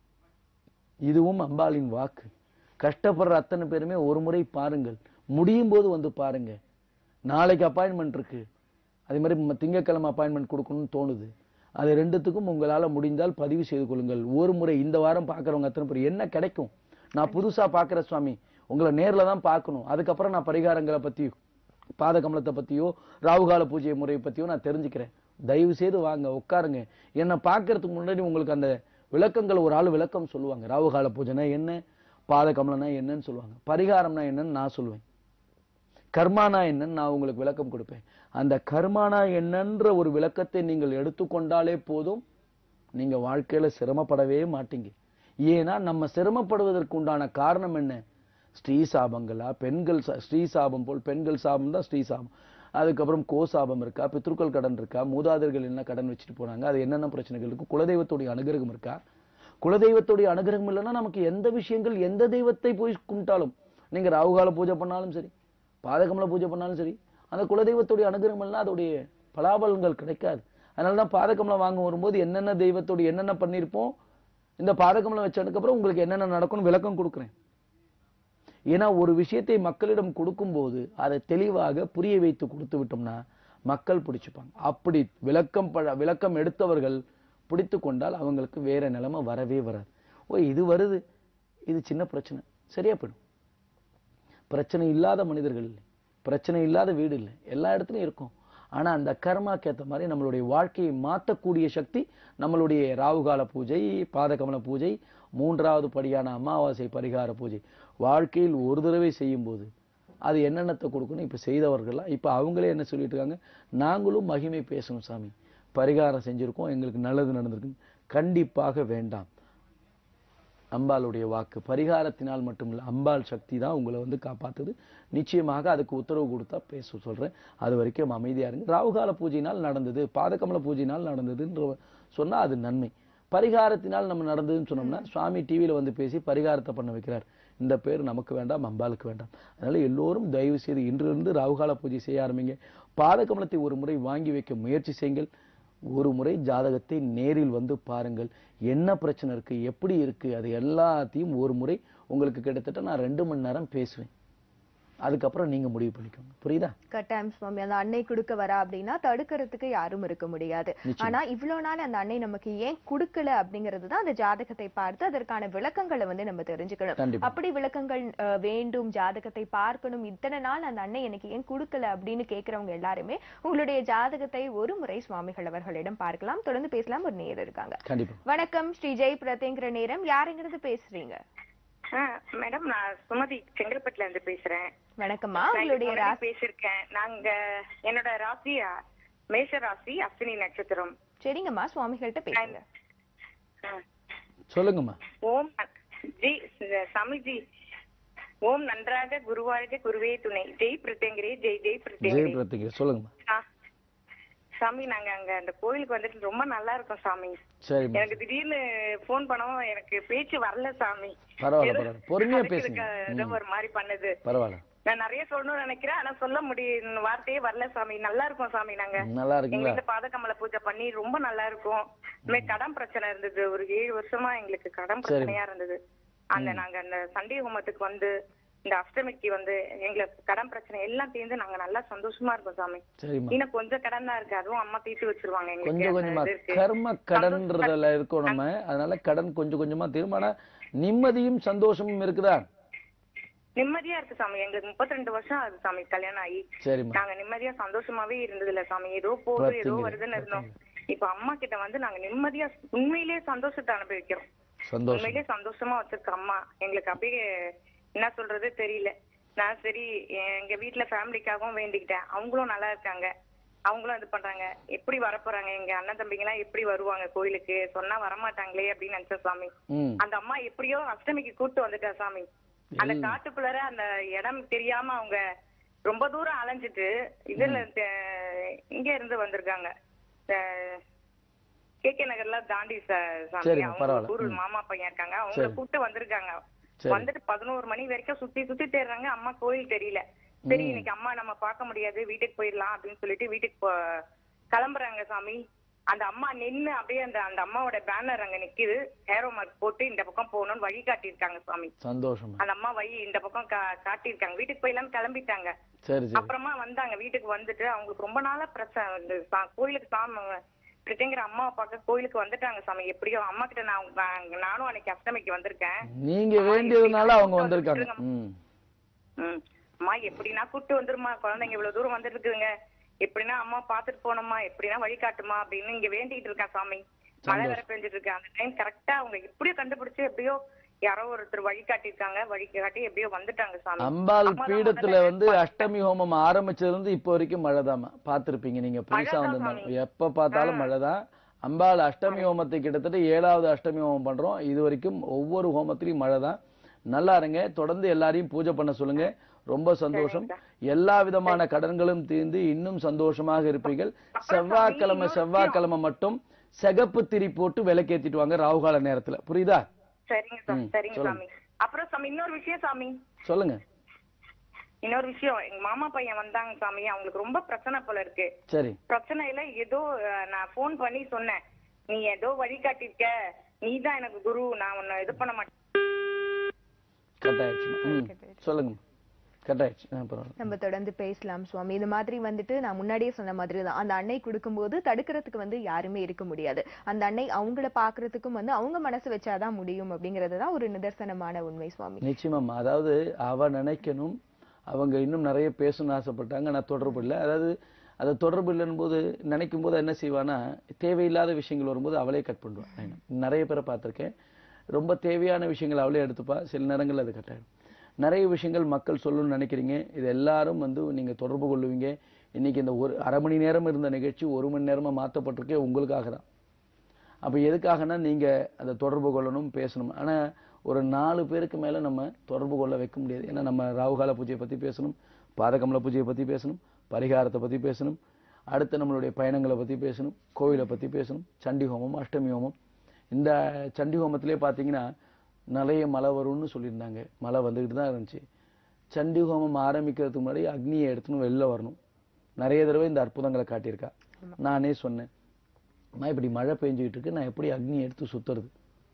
இதுவும் அம்பாளின் வாக்கு கஷ்டப்படுற அத்தனை பேருமே ஒரு முறை பாருங்கள் முடியும் போது வந்து பாருங்க நாளைக்கு அப்பாயின்மெண்ட் இருக்கு அதே மாதிரி ம- திங்கட்கிழமை அப்பாயின்மெண்ட் கொடுக்கணும்னு தோணுது அது ரெண்டுத்துக்கும் உங்களால முடிந்தால் பதிவு செய்து கொள்ளுங்கள் ஒரு முறை இந்த வாரம் பார்க்கறவங்க அத்தனை பேர் என்ன கிடைக்கும் நான் புதுசா பார்க்கிற சுவாமி உங்களை நேர்ல தான் பார்க்கணும் அதுக்கப்புறம் நான் பரிகாரங்களை பத்தி பாத கமலத்தை பத்தியோ ராகுகால பூஜை முறை பத்தியோ நான் தெரிஞ்சுக்கிறேன் தயவு செய்து வாங்க உட்காருங்க என்னை பார்க்கறதுக்கு முன்னாடி உங்களுக்கு அந்த விளக்கங்கள் ஒரு ஆள் விளக்கம் சொல்லுவாங்க ராகுகால பூஜைனா என்ன பாத கமலம்னா என்னன்னு சொல்லுவாங்க பரிகாரம்னா என்னன்னு நான் சொல்லுவேன் கர்மானா என்னன்னு நான் உங்களுக்கு விளக்கம் கொடுப்பேன் அந்த கர்மானா என்னன்ற ஒரு விளக்கத்தை நீங்கள் எடுத்துக்கொண்டாலே போதும் நீங்க வாழ்க்கையில சிரமப்படவே மாட்டீங்க ஏன்னா நம்ம சிரமப்படுவதற்கு உண்டான காரணம் என்ன ஸ்ரீ சாபங்களா பெண்கள் சா- ஸ்ரீ சாபம் போல் பெண்கள் சாபம் தான் ஸ்ரீ சாபம் அதுக்கப்புறம் கோ சாபம் இருக்கா பித்ருக்கள் கடன் இருக்கா மூதாதையர்கள் என்ன கடன் வச்சுட்டு போனாங்க அது என்னென்ன பிரச்சனைகள் இருக்கு குலதெய்வத்துடைய அனுகிரகம் இருக்கா குலதெய்வத்துடைய அனுகிரகம் இல்லைன்னா நமக்கு எந்த விஷயங்கள் எந்த தெய்வத்தை போய் கும்பிட்டாலும் நீங்க ராகுகால பூஜை பண்ணாலும் சரி பாதகமல பூஜை பண்ணாலும் சரி அந்த குலதெய்வத்துடைய அனுகிரகம் எல்லாம் அதோடைய பலாபலன்கள் கிடைக்காது அதனால தான் பாதகமலம் வாங்க வரும்போது என்னென்ன தெய்வத்தோட என்னென்ன பண்ணியிருப்போம் இந்த பாதகமலம் வச்சதுக்கு அப்புறம் உங்களுக்கு என்னென்ன நடக்கும்னு விளக்கம் கொடுக்குறேன் ஏன்னா ஒரு விஷயத்தை மக்களிடம் கொடுக்கும்போது அதை தெளிவாக புரிய வைத்து கொடுத்து விட்டோம்னா மக்கள் பிடிச்சுப்பாங்க அப்படி விளக்கம் பழ விளக்கம் எடுத்தவர்கள் பிடித்து கொண்டால் அவங்களுக்கு வேற நிலைமை வரவே வராது ஓ இது வருது இது சின்ன பிரச்சனை சரியா போயிடும் பிரச்சனை இல்லாத மனிதர்கள் இல்லை பிரச்சனை இல்லாத வீடு இல்லை எல்லா இடத்துலயும் இருக்கும் ஆனா அந்த கர்மாக்கு ஏத்த மாதிரி நம்மளுடைய வாழ்க்கையை மாற்றக்கூடிய சக்தி நம்மளுடைய ராகுகால பூஜை பாதகமல பூஜை மூன்றாவது படியான அமாவாசை பரிகார பூஜை வாழ்க்கையில் ஒரு தடவை செய்யும் போது அது என்னென்னத்தை கொடுக்கணும் இப்ப செய்தவர்கள்லாம் இப்ப அவங்களே என்ன சொல்லிட்டு இருக்காங்க நாங்களும் மகிமை பேசணும் சாமி பரிகாரம் செஞ்சிருக்கோம் எங்களுக்கு நல்லது நடந்திருக்கு கண்டிப்பாக வேண்டாம் அம்பாளுடைய வாக்கு பரிகாரத்தினால் மட்டுமில்ல அம்பாள் சக்தி தான் உங்களை வந்து காப்பாத்துது நிச்சயமாக அதுக்கு உத்தரவு கொடுத்தா பேச சொல்றேன் அது வரைக்கும் அமைதியா இருங்க ராகுகால பூஜையினால் நடந்தது பாதகமல பூஜையினால் நடந்ததுன்ற சொன்னா அது நன்மை பரிகாரத்தினால் நம்ம நடந்ததுன்னு சொன்னோம்னா சுவாமி டிவியில வந்து பேசி பரிகாரத்தை பண்ண வைக்கிறார் இந்த பேர் நமக்கு வேண்டாம் அம்பாளுக்கு வேண்டாம் அதனால எல்லோரும் தயவு செய்து இன்றிலிருந்து ராகுகால பூஜை செய்ய ஆரம்பிங்க பாதகமலத்தை ஒரு முறை வாங்கி வைக்க முயற்சி செய்யுங்கள் ஒரு முறை ஜாதகத்தை நேரில் வந்து பாருங்கள் என்ன பிரச்சனை இருக்கு எப்படி இருக்கு அது எல்லாத்தையும் ஒரு முறை உங்களுக்கு கிட்டத்தட்ட நான் ரெண்டு மணி நேரம் பேசுவேன் அதுக்கப்புறம் நீங்க முடிவு பண்ணிக்கோங்க புரியுதா கட்டாயம் சுவாமி அந்த அன்னை கொடுக்க வரா அப்படின்னா தடுக்கிறதுக்கு யாரும் இருக்க முடியாது நிச்சயம். ஆனா இவ்வளவு நாள் அந்த அன்னை நமக்கு ஏன் கொடுக்கல அப்படிங்கிறது தான் அந்த ஜாதகத்தை பார்த்து அதற்கான விளக்கங்களை வந்து நம்ம தெரிஞ்சுக்கணும் கண்டிப்பா அப்படி விளக்கங்கள் அஹ், வேண்டும் ஜாதகத்தை பார்க்கணும் இத்தனை நாள் அந்த அன்னை எனக்கு ஏன் கொடுக்கல அப்படின்னு கேக்குறவங்க எல்லாருமே உங்களுடைய ஜாதகத்தை ஒரு முறை சுவாமிகள் அவர்களிடம் பார்க்கலாம் தொடர்ந்து பேசலாம் ஒரு நேரம் இருக்காங்க கண்டிப்பா வணக்கம் ஸ்ரீ ஜெய் பிரதேங்கிற நேரம் யாருங்கிறது பேசுறீங்க ஆ, மேடம் நான் சுமதி செங்கல்பட்டுல இருந்து பேசுறேன் வணக்கம்மா நான் உங்களுடைய இதுக்கு முன்னாடி ராசி பேசியிருக்கேன் நாங்க என்னோட ராசி அ, மேஷ ராசி அஸ்வினி நட்சத்திரம் சரிங்கம்மா சுவாமிகள்கிட்ட பேசுங்க ஆ. சொல்லுங்கம்மா ஓம் ந- ஜி சமிஜி ஓம் நன்றாக குருவாழ்க குருவே துணை ஜெய் பிரத்யங்கிரே ஜெய் ஜெய் ஜெய பிரத்யங்கிரே பிரத்திகை சொல்லுங்கம்மா ஆ. சாமி நாங்க அங்க அந்த கோயிலுக்கு வந்துட்டு ரொம்ப நல்லா இருக்கோம் சாமி சரிம்மா எனக்கு திடீர்னு போன் பண்ணவும் எனக்கு பேச்சு வரல சாமி பரவாயில்ல ஏதோ பரவாயில்ல பொறுமையா அதுக்கு பேசுங்க இருக்க ஏதோ ம், ஒரு மாதிரி பண்ணுது பரவாயில்ல நான் நிறைய சொல்லணும்னு நினைக்கிறேன் ஆனா சொல்ல முடியும் வார்த்தையே வரல சாமி நல்லா இருக்கும் சாமி நாங்க நல்லா எங்க இருக்கீங்களா வீட்டுல பாதகமல பூஜை பண்ணி ரொம்ப நல்லா இருக்கும் இந்த மாதிரி கடன் பிரச்சனை இருந்தது ஒரு ஏழு வருஷமா எங்களுக்கு கடன் பிரச்சனையா இருந்தது அந்த நாங்க அந்த சண்டே ஹோமத்துக்கு வந்து இந்த அஷ்டமிக்கு வந்து எங்களுக்கு கடன் பிரச்சனை எல்லாம் தீர்ந்து நாங்க நல்லா சந்தோஷமா இருக்கோம் சாமி சரிம்மா இன்னும் கொஞ்சம் கடன் தான் இருக்கு அதுவும் அம்மா தீர்த்து வச்சிருவாங்க எங்களுக்கு கொஞ்சம் அந்த கொஞ்சமா இது இருக்கு. கர்ம கடன்றதுல இருக்கோம் நம்ம அதனால கடன் கொஞ்சம் கொஞ்சமா தீரும் ஆனா நிம்மதியும் சந்தோஷமும் இருக்குதா நிம்மதியா இருக்கு சாமி எங்களுக்கு முப்பத்தி ரெண்டு வருஷம் ஆகுது சாமி கல்யாணம் ஆகி சரிம்மா நாங்க நிம்மதியா சந்தோஷமாவே இருந்தது இல்ல சாமி ஏதோ போகுது ஏதோ பார்த்தீங்களா, வருதுன்னு இருந்தோம் இப்ப அம்மா கிட்ட வந்து நாங்க நிம்மதியா உண்மையிலேயே சந்தோஷத்தை அனுபவிக்கிறோம் சந்தோஷம் உண்மையிலேயே சந்தோஷமா வச்சிருக்க அம்மா எங்களுக்கு அப்படியே என்ன சொல்றது தெரியல நான் சரி எங்க வீட்ல ஃபேமிலிக்காகவும் வேண்டிக்கிட்டேன் அவங்களும் நல்லா இருக்காங்க அவங்களும் இது பண்றாங்க எப்படி வரப்போறாங்க எங்க அண்ணன் தம்பிங்க எல்லாம் எப்படி வருவாங்க கோயிலுக்கு சொன்னா வரமாட்டாங்களே அப்படின்னு நினைச்ச சாமி ம் அந்த அம்மா எப்படியோ அஷ்டமிக்கு கூட்டு வந்துட்டா சாமி அந்த காட்டுக்குள்ளார அந்த இடம் தெரியாம அவங்க ரொம்ப தூரம் அலைஞ்சிட்டு இதுல த- இங்க இருந்து வந்திருக்காங்க கே கே நகர்ல தாண்டி ச- சாமி சரிங்க, அவங்க பரவாயில்ல. ஊரு ம். மாமா பையன் இருக்காங்க அவங்கள சரி. கூட்டு வந்திருக்காங்க சரி. வந்துட்டு பதினோரு மணி வரைக்கும் சுத்தி சுத்தி தேடுறாங்க அம்மா கோயில் தெரியல சரி ம். இன்னைக்கு அம்மா நம்ம பார்க்க முடியாது வீட்டுக்கு போயிடலாம் அப்படின்னு சொல்லிட்டு வீட்டுக்கு போ- கிளம்புறாங்க சாமி அந்த அம்மா நின்னு அப்படியே அந்த அந்த அம்மாவோட பேனர் அங்க நிக்குது ஹேரோ மார்க் போட்டு இந்த பக்கம் போகணும்னு வழி காட்டியிருக்காங்க சாமி சந்தோஷமா அந்த அம்மா வழி இந்த பக்கம் கா- காட்டியிருக்காங்க வீட்டுக்கு போயிடலாம் கிளம்பிட்டாங்க சரி சரி அப்புறமா வந்தாங்க வீட்டுக்கு வந்துட்டு அவங்களுக்கு ரொம்ப நாளா பிரச்சனை இந்த சா- கோயிலுக்கு சாமி பிரிட்டிங்கிற அம்மாவை பார்க்க கோயிலுக்கு வந்துட்டாங்க சாமி எப்படியோ அம்மா கிட்ட நான் உங்க- நானும் அன்னைக்கு அஷ்டமிக்கு வந்திருக்கேன் நீங்க அம்மா வேண்டியதுனால எப்படி அவங்க கூட்டு வந்திருக்காங்க வந்துருங்க. ம் ம். அம்மா எப்படின்னா கூட்டு வந்துருமா குழந்தைங்க இவ்வளவு தூரம் வந்துட்டு இருக்குதுங்க எப்படின்னா அம்மா பாத்துட்டு போனோமா எப்படின்னா வழி காட்டுமா அப்படின்னு இங்க வேண்டிட்டு இருக்கேன் சாமி மழை வேற பெஞ்சிட்டு இருக்கு அந்த டைம் கரெக்டா அவங்க எப்படியோ கண்டுபிடிச்சு எப்படியோ யாரோ ஒருத்தர் வழி காட்டியிருக்காங்க வழி காட்டி எப்படியோ வந்துட்டாங்க சாமி அம்பாள் அம்மா தான் பீடத்துல முதல்ல வந்து help அஷ்டமி ஹோமம் ஆரம்பிச்சதுல இருந்து இப்போ வரைக்கும் மழைதாம்மா பார்த்திருப்பீங்க நீங்க புதுசா மழைதான் வந்திருந்தாலும் சாமி. எப்ப பார்த்தாலும் மழைதான் அம்பாள் அஷ்டமி ஹோமத்தை கிட்டத்தட்ட ஏழாவது அஷ்டமி ஹோமம் பண்றோம் இது வரைக்கும் ஒவ்வொரு ஹோமத்திலையும் மழைதான் நல்லா இருங்க தொடர்ந்து எல்லாரையும் பூஜை பண்ண சொல்லுங்க ரொம்ப சந்தோஷம் எல்லா விதமான கடன்களும் தீர்ந்து இன்னும் சந்தோஷமாக இருப்பீர்கள் செவ்வாய்க்கிழமை செவ்வாய்க்கிழமை மட்டும் சிகப்பு திரி போட்டு விளக்கேத்திட்டு வாங்க ராகுகால நேரத்துல புரியுதா சரிங்க சாமி ம், சரிங்க சொல்லுங்க. சாமி அப்புறம் சாமி இன்னொரு விஷயம் சாமி சொல்லுங்க இன்னொரு விஷயம் எங்க மாமா பையன் வந்தாங்க சாமி அவங்களுக்கு ரொம்ப பிரச்சனை போல இருக்கு சரி பிரச்சனையில ஏதோ அஹ், நான் ஃபோன் பண்ணி சொன்னேன் நீ ஏதோ வழிகாட்டிருக்க நீ தான் எனக்கு குரு நான் உன்னை இது பண்ண மாட்டேன் கட் ஆயிடுச்சுமா ம் சொல்லுங்க கட் ஆயிடுச்சு ஆ, பரவாயில்ல நம்ம தொடர்ந்து பேசலாம் சுவாமி இது மாதிரி வந்துட்டு நான் முன்னாடியே சொன்ன மாதிரி தான் அந்த அன்னை கொடுக்கும்போது தடுக்கிறதுக்கு வந்து யாருமே இருக்க முடியாது அந்த அன்னை அவங்கள பாக்குறதுக்கும் வந்து அவங்க மனசு வச்சாதான் முடியும் அப்படிங்கறது தான் ஒரு நிதர்சனமான உண்மை சுவாமி நிச்சயமாம்மா அதாவது அவ நினைக்கணும் அவங்க இன்னும் நிறைய பேசணும்னு ஆசைப்பட்டாங்க நான் தொடர்பு இல்லை அதாவது அது தொடர்பு இல்லைன்னு போது நினைக்கும் போது என்ன செய்வானா தேவையில்லாத விஷயங்கள் வரும்போது அவளே கட் பண்ணுவான் நான் நிறைய பேரை பார்த்திருக்கேன் ரொம்ப தேவையான விஷயங்கள் அவளே எடுத்துப்பா சில நேரங்கள் அது கட் ஆயிடும் நிறைய விஷயங்கள் மக்கள் சொல்லணும்னு நினைக்கிறீங்க இது எல்லாரும் வந்து நீங்க தொடர்பு கொள்ளுவீங்க இன்னைக்கு இந்த ஒரு அரை மணி நேரம் இருந்த நிகழ்ச்சி ஒரு மணி நேரமா மாற்றப்பட்டிருக்கே உங்களுக்காக தான் அப்ப எதுக்காகனா நீங்க அதை தொடர்பு கொள்ளணும் பேசணும் ஆனா ஒரு நாலு பேருக்கு மேல நம்ம தொடர்பு கொள்ள வைக்க முடியாது ஏன்னா நம்ம ராகுகால பூஜையை பத்தி பேசணும் பாதகமல பூஜையை பத்தி பேசணும் பரிகாரத்தை பத்தி பேசணும் அடுத்து நம்மளுடைய பயணங்களை பத்தி பேசணும் கோவிலை பத்தி பேசணும் சண்டி ஹோமம் அஷ்டமி ஹோமம் இந்த சண்டி ஹோமத்திலே பார்த்தீங்கன்னா நிறைய மழை வரும்னு சொல்லியிருந்தாங்க மழை வந்துக்கிட்டு தான் இருந்துச்சு சண்டி ஹோமம் ஆரம்பிக்கிறதுக்கு முன்னாடி அக்னியை எடுத்துன்னு வெளில வரணும் நிறைய தடவை இந்த அற்புதங்களை காட்டியிருக்கா நானே சொன்னேன் அம்மா இப்படி மழை பெஞ்சுக்கிட்டு இருக்கு நான் எப்படி அக்னி எடுத்து சுத்துறது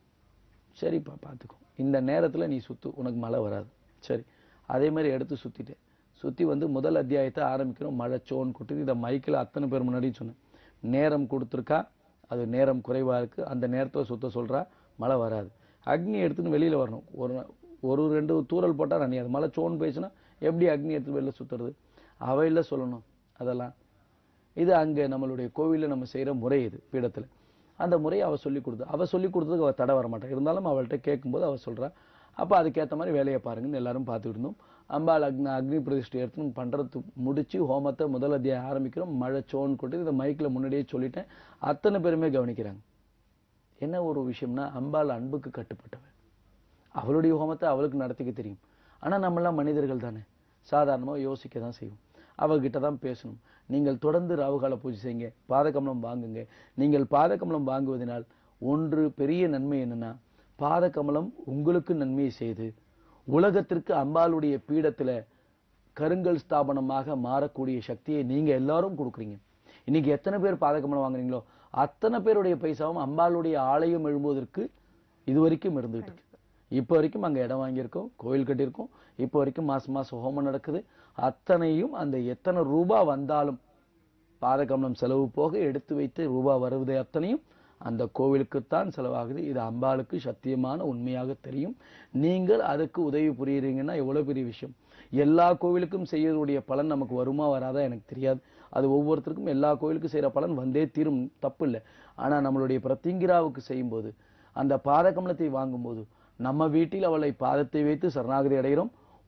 சரிப்பா பார்த்துக்கோ இந்த நேரத்துல நீ சுத்து உனக்கு மழை வராது சரி அதே மாதிரி எடுத்து சுத்திட்டேன் சுத்தி வந்து முதல் அத்தியாயத்தை ஆரம்பிக்கிறோம் மழை சோன் கொட்டுது இதை மைக்கில் அத்தனை பேர் முன்னாடியும் சொன்னேன் நேரம் கொடுத்துருக்கா அது நேரம் குறைவா இருக்கு அந்த நேரத்துல சுத்த சொல்றா மழை வராது அக்னி எடுத்துன்னு வெளியில வரணும் ஒரு ஒரு ரெண்டு தூறல் போட்டா நனையாது மழை சோன் போயிடுச்சுன்னா எப்படி அக்னி எடுத்து வெளில சுத்துறது அவையில சொல்லணும் அதெல்லாம் இது அங்க நம்மளுடைய கோவில்ல நம்ம செய்யற முறை இது பீடத்துல அந்த முறையை அவ சொல்லி கொடுத்து அவ சொல்லி கொடுத்ததுக்கு அவ தடை வர மாட்டா இருந்தாலும் அவள்கிட்ட கேட்கும்போது அவ சொல்றா அப்ப அதுக்கேத்த மாதிரி வேலையை பாருங்கன்னு எல்லாரும் பார்த்துட்டு இருந்தோம் அம்பாள் அக்னி அக்னி பிரதிஷ்டை எடுத்து பண்றது முடிச்சு ஹோமத்தை முதல் அத்தியாயம் ஆரம்பிக்கிறோம் மழை சோன் கொட்டு இதை மைக்ல முன்னாடியே சொல்லிட்டேன் அத்தனை பேருமே கவனிக்கிறாங்க என்ன ஒரு விஷயம்னா அம்பாள் அன்புக்கு கட்டுப்பட்டவன் அவளுடைய ஹோமத்தை அவளுக்கு நடத்திக்க தெரியும் ஆனா நம்மெல்லாம் மனிதர்கள் தானே சாதாரணமா யோசிக்க தான் செய்வோம் அவகிட்ட தான் பேசணும் நீங்கள் தொடர்ந்து ராவுகால பூஜை செய்யுங்க பாதகமலம் வாங்குங்க நீங்கள் பாதகமலம் வாங்குவதனால் ஒன்று பெரிய நன்மை என்னன்னா பாதகமலம் உங்களுக்கு நன்மையை செய்து உலகத்திற்கு அம்பாளுடைய பீடத்துல கருங்கல் ஸ்தாபனமாக மாறக்கூடிய சக்தியை நீங்க எல்லாரும் கொடுக்குறீங்க இன்னைக்கு எத்தனை பேர் பாதகமலம் வாங்குறீங்களோ அத்தனை பேருடைய பைசாவும் அம்பாளுடைய ஆலயம் எழும்புவதற்கு இது வரைக்கும் இருந்துகிட்டு இருக்கு இப்போ வரைக்கும் அங்க இடம் வாங்கியிருக்கோம் கோயில் கட்டியிருக்கோம் இப்போ வரைக்கும் மாசம் மாசம் ஹோமம் நடக்குது அத்தனையும் அந்த எத்தனை ரூபா வந்தாலும் பாதகமலம் செலவு போக எடுத்து வைத்து ரூபா வருவதை அத்தனையும் அந்த கோவிலுக்குத்தான் செலவாகுது இது அம்பாளுக்கு சத்தியமான உண்மையாக தெரியும் நீங்கள் அதுக்கு உதவி புரியுறீங்கன்னா எவ்வளவு பெரிய விஷயம் எல்லா கோவிலுக்கும் செய்யறதுடைய பலன் நமக்கு வருமா வராதா எனக்கு தெரியாது அது ஒவ்வொருத்தருக்கும் எல்லா கோவிலுக்கும் செய்யற பலன் வந்தே தீரும் தப்பு இல்லை ஆனா நம்மளுடைய பிரத்திங்கிராவுக்கு செய்யும்போது அந்த பாதகமலத்தை வாங்கும்போது நம்ம வீட்டில் அவளை பாதத்தை வைத்து சரணாகதி அடைகிறோம்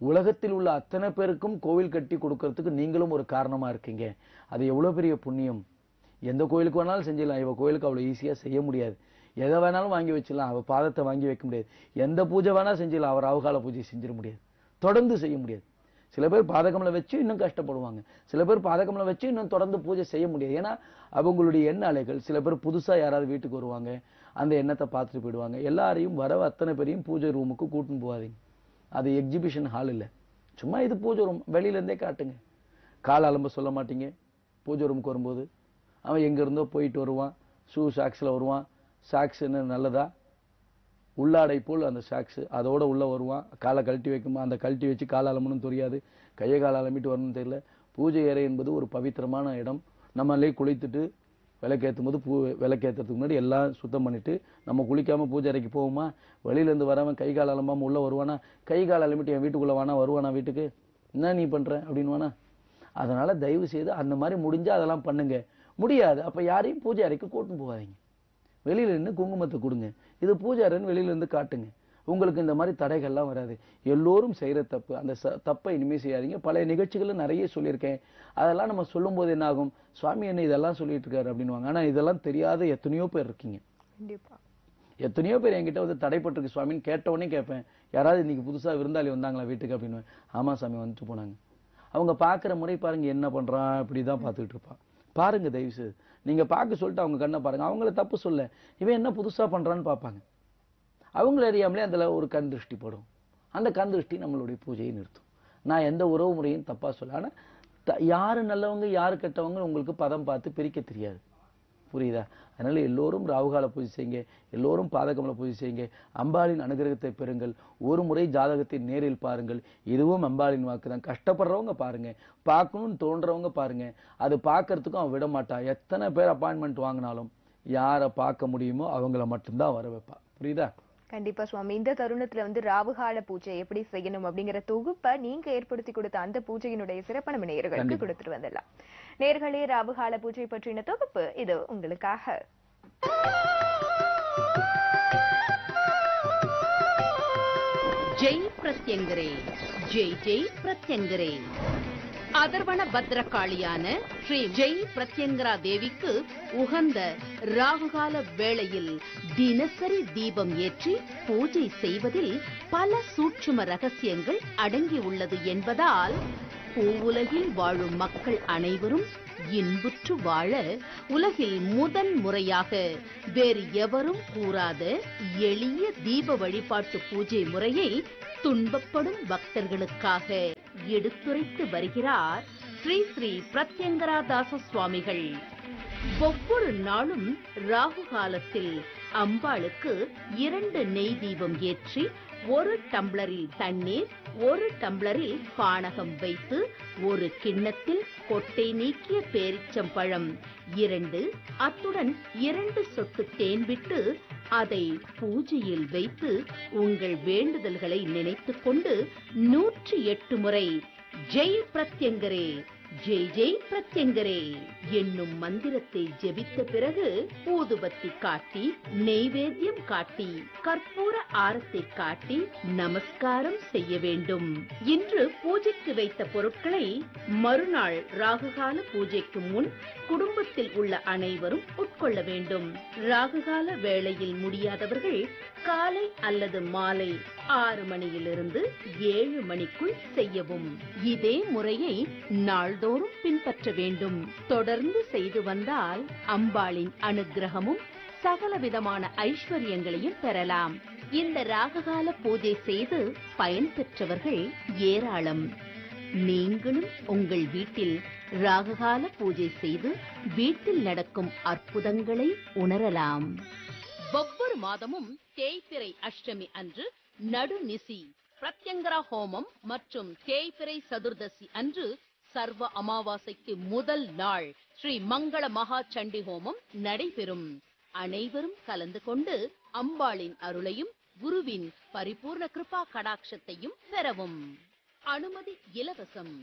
உலகத்தில் உள்ள அத்தனை பேருக்கும் கோவில் கட்டி கொடுக்கறதுக்கு நீங்களும் ஒரு காரணமா இருக்கீங்க அது எவ்வளவு பெரிய புண்ணியம் எந்த கோயிலுக்கு வேணாலும் செஞ்சிடலாம் இவ கோயிலுக்கு அவ்வளவு ஈஸியா செய்ய முடியாது எதை வேணாலும் வாங்கி வச்சிடலாம் அவ பாதத்தை வாங்கி வைக்க முடியாது எந்த பூஜை வேணா செஞ்சிடலாம் அவர் அவகால பூஜை செஞ்சிட முடியாது தொடர்ந்து செய்ய முடியாது சில பேர் பாதகம்ல வச்சு இன்னும் கஷ்டப்படுவாங்க சில பேர் பாதகம்ல வச்சு இன்னும் தொடர்ந்து பூஜை செய்ய முடியாது ஏன்னா அவங்களுடைய எண்ண அலைகள் சில பேர் புதுசா யாராவது வீட்டுக்கு வருவாங்க அந்த எண்ணத்தை பார்த்துட்டு போயிடுவாங்க எல்லாரையும் வர அத்தனை பேரையும் பூஜை ரூமுக்கு கூட்டின்னு போகாதீங்க அது எக்ஸிபிஷன் ஹால் இல்ல சும்மா இது பூஜை ரூம் வெளியில இருந்தே காட்டுங்க கால் அலம்ப சொல்ல மாட்டீங்க பூஜை ரூமுக்கு வரும்போது அவன் எங்க இருந்தோ போயிட்டு வருவான் ஷூ சாக்ஸ்ல வருவான் சாக்ஸ் என்ன நல்லதா உள்ளாடை போல் அந்த சாக்ஸ் அதோட உள்ள வருவான் காலை கழட்டி வைக்குமா அந்த கழட்டி வச்சு கால் அலம்பணும் தெரியாது கையை கால் அலம்பிட்டு வரணும்னு தெரியல பூஜை அறை என்பது ஒரு பவித்திரமான இடம் நம்மளே குளித்துட்டு விளக்கேற்றும் போது பூ விளக்கேற்றுறதுக்கு முன்னாடி எல்லாம் சுத்தம் பண்ணிட்டு நம்ம குளிக்காம பூஜை அறைக்கு போவோமா வெளியில இருந்து வரவன் கை கால் அலம்பாம உள்ள வருவானா கை கால் அலம்பிட்டு என் வீட்டுக்குள்ள வானா வருவானா வீட்டுக்கு என்ன நீ பண்ற அப்படின்னு வானா அதனால தயவு செய்து அந்த மாதிரி முடிஞ்சா அதெல்லாம் பண்ணுங்க முடியாது அப்ப யாரையும் பூஜை அறைக்கு கூட்டின்னு போகாதீங்க வெளியில நின்று குங்குமத்தை கொடுங்க இது பூஜை அறைன்னு வெளியில இருந்து காட்டுங்க உங்களுக்கு இந்த மாதிரி தடைகள்லாம் வராது எல்லோரும் செய்யற தப்பு அந்த ச- தப்பை இனிமே செய்யாதீங்க பழைய நிகழ்ச்சிகளை நிறைய சொல்லியிருக்கேன் அதெல்லாம் நம்ம சொல்லும்போது என்ன ஆகும் சுவாமி என்ன இதெல்லாம் சொல்லிட்டு இருக்காரு அப்படின்னுவாங்க ஆனா இதெல்லாம் தெரியாத எத்தனையோ பேர் இருக்கீங்க கண்டிப்பா எத்தனையோ பேர் என்கிட்ட வந்து தடைப்பட்டிருக்கு சுவாமின்னு கேட்ட உடனே கேட்பேன் யாராவது இன்னைக்கு புதுசா விருந்தாளி வந்தாங்களா வீட்டுக்கு அப்படின்னு ஆமா சாமி வந்துட்டு போனாங்க அவங்க பார்க்குற முறை பாருங்க என்ன பண்றான் இப்படிதான் பார்த்துக்கிட்டு இருப்பான் பாருங்க தயவு செய்து நீங்க பார்க்க சொல்லிட்டு அவங்க கண்ணை பாருங்க அவங்கள தப்பு சொல்ல இவன் என்ன புதுசா பண்றான்னு பார்ப்பாங்க அவங்கள அறியாமலே அதுல ஒரு கண் திருஷ்டி படும் அந்த கண் திருஷ்டி நம்மளுடைய பூஜையை நிறுத்தும் நான் எந்த உறவு முறையும் தப்பா சொல்ல ஆனா த- யாரு நல்லவங்க யாரு கெட்டவங்க உங்களுக்கு பதம் பார்த்து பிரிக்க தெரியாது புரியுதா அதனால எல்லோரும் ராகுகால பூஜை செய்யுங்க எல்லோரும் பாதகமல பூஜை செய்யுங்க அம்பாளின் அனுகிரகத்தை பெறுங்கள் ஒரு முறை ஜாதகத்தை நேரில் பாருங்கள் இதுவும் அம்பாளின் வாக்கு தான் கஷ்டப்படுறவங்க பாருங்க பார்க்கணும்னு தோன்றவங்க பாருங்க அது பார்க்கறதுக்கும் அவன் விட மாட்டா எத்தனை பேர் அப்பாயின்மெண்ட் வாங்கினாலும் யாரை பார்க்க முடியுமோ அவங்கள மட்டும்தான் வர வைப்பா புரியுதா கண்டிப்பா சுவாமி இந்த தருணத்துல வந்து ராவுகால பூஜை எப்படி செய்யணும் அப்படிங்கிற தொகுப்பை நீங்க ஏற்படுத்தி கொடுத்த அந்த பூஜையினுடைய சிறப்பு நம்ம நேயர்களுக்கு கண்டிப்பா. கொடுத்துட்டு வந்துடலாம் நேர்களே ராவுகால பூஜை பற்றின தொகுப்பு இது உங்களுக்காக ஜெய் பிரத்யங்கரே ஜெய் ஜெய் பிரத்யங்கரே அதர்வண பத்ரகாளியான ஸ்ரீ ஜெய் பிரத்யங்கரா தேவிக்கு உகந்த ராகுகால வேளையில் தினசரி தீபம் ஏற்றி பூஜை செய்வதில் பல சூட்சும ரகசியங்கள் அடங்கியுள்ளது என்பதால் பூவுலகில் வாழும் மக்கள் அனைவரும் இன்புற்று வாழ உலகில் முதன் முறையாக வேறு எவரும் கூறாத எளிய தீப வழிபாட்டு பூஜை முறையை துன்பப்படும் பக்தர்களுக்காக எடுத்துரைத்து வருகிறார் ஸ்ரீ ஸ்ரீ பிரத்யங்கராதாச சுவாமிகள் ஒவ்வொரு நாளும் ராகு காலத்தில் அம்பாளுக்கு இரண்டு நெய் தீபம் ஏற்றி ஒரு டம்ளரில் தண்ணீர் ஒரு டம்ளரில் பானகம் வைத்து ஒரு கிண்ணத்தில் கொட்டை நீக்கிய பேரிச்சம்பழம் இரண்டு அத்துடன் இரண்டு சொட்டு தேன் விட்டு அதை பூஜையில் வைத்து உங்கள் வேண்டுதல்களை நினைத்துக் கொண்டு நூற்றி எட்டு முறை ஜெய் பிரத்யங்கரே ஜெய் ஜெய் பிரத்யங்கரே என்னும் மந்திரத்தை ஜெபித்த பிறகு ஊதுபத்தி காட்டி நெய்வேத்தியம் காட்டி கற்பூர ஆரத்தை காட்டி நமஸ்காரம் செய்ய வேண்டும் இன்று பூஜைக்கு வைத்த பொருட்களை மறுநாள் ராகுகால பூஜைக்கு முன் குடும்பத்தில் உள்ள அனைவரும் உட்கொள்ள வேண்டும் ராகுகால வேளையில் முடியாதவர்கள் காலை அல்லது மாலை ஆறு மணியிலிருந்து ஏழு மணிக்குள் செய்யவும் இதே முறையை நாள்தோறும் பின்பற்ற வேண்டும் தொடர்ந்து செய்து வந்தால் அம்பாளின் அனுக்கிரகமும் சகலவிதமான ஐஸ்வர்யங்களையும் பெறலாம் இந்த ராககால பூஜை செய்து பயன்பெற்றவர்கள் ஏராளம் நீங்களும் உங்கள் வீட்டில் ராககால பூஜை செய்து வீட்டில் நடக்கும் அற்புதங்களை உணரலாம் ஒவ்வொரு மாதமும் தேய்பிறை அஷ்டமி அன்று நடுநிசி பிரத்யங்கரா ஹோமம் மற்றும் தேய்பிறை சதுர்தசி அன்று சர்வ அமாவாசைக்கு முதல் நாள் ஸ்ரீ மங்கள மகா சண்டி ஹோமம் நடைபெறும் அனைவரும் கலந்து கொண்டு அம்பாளின் அருளையும் குருவின் பரிபூர்ண கிருபா கடாட்சத்தையும் பெறவும் அனுமதி இலவசம்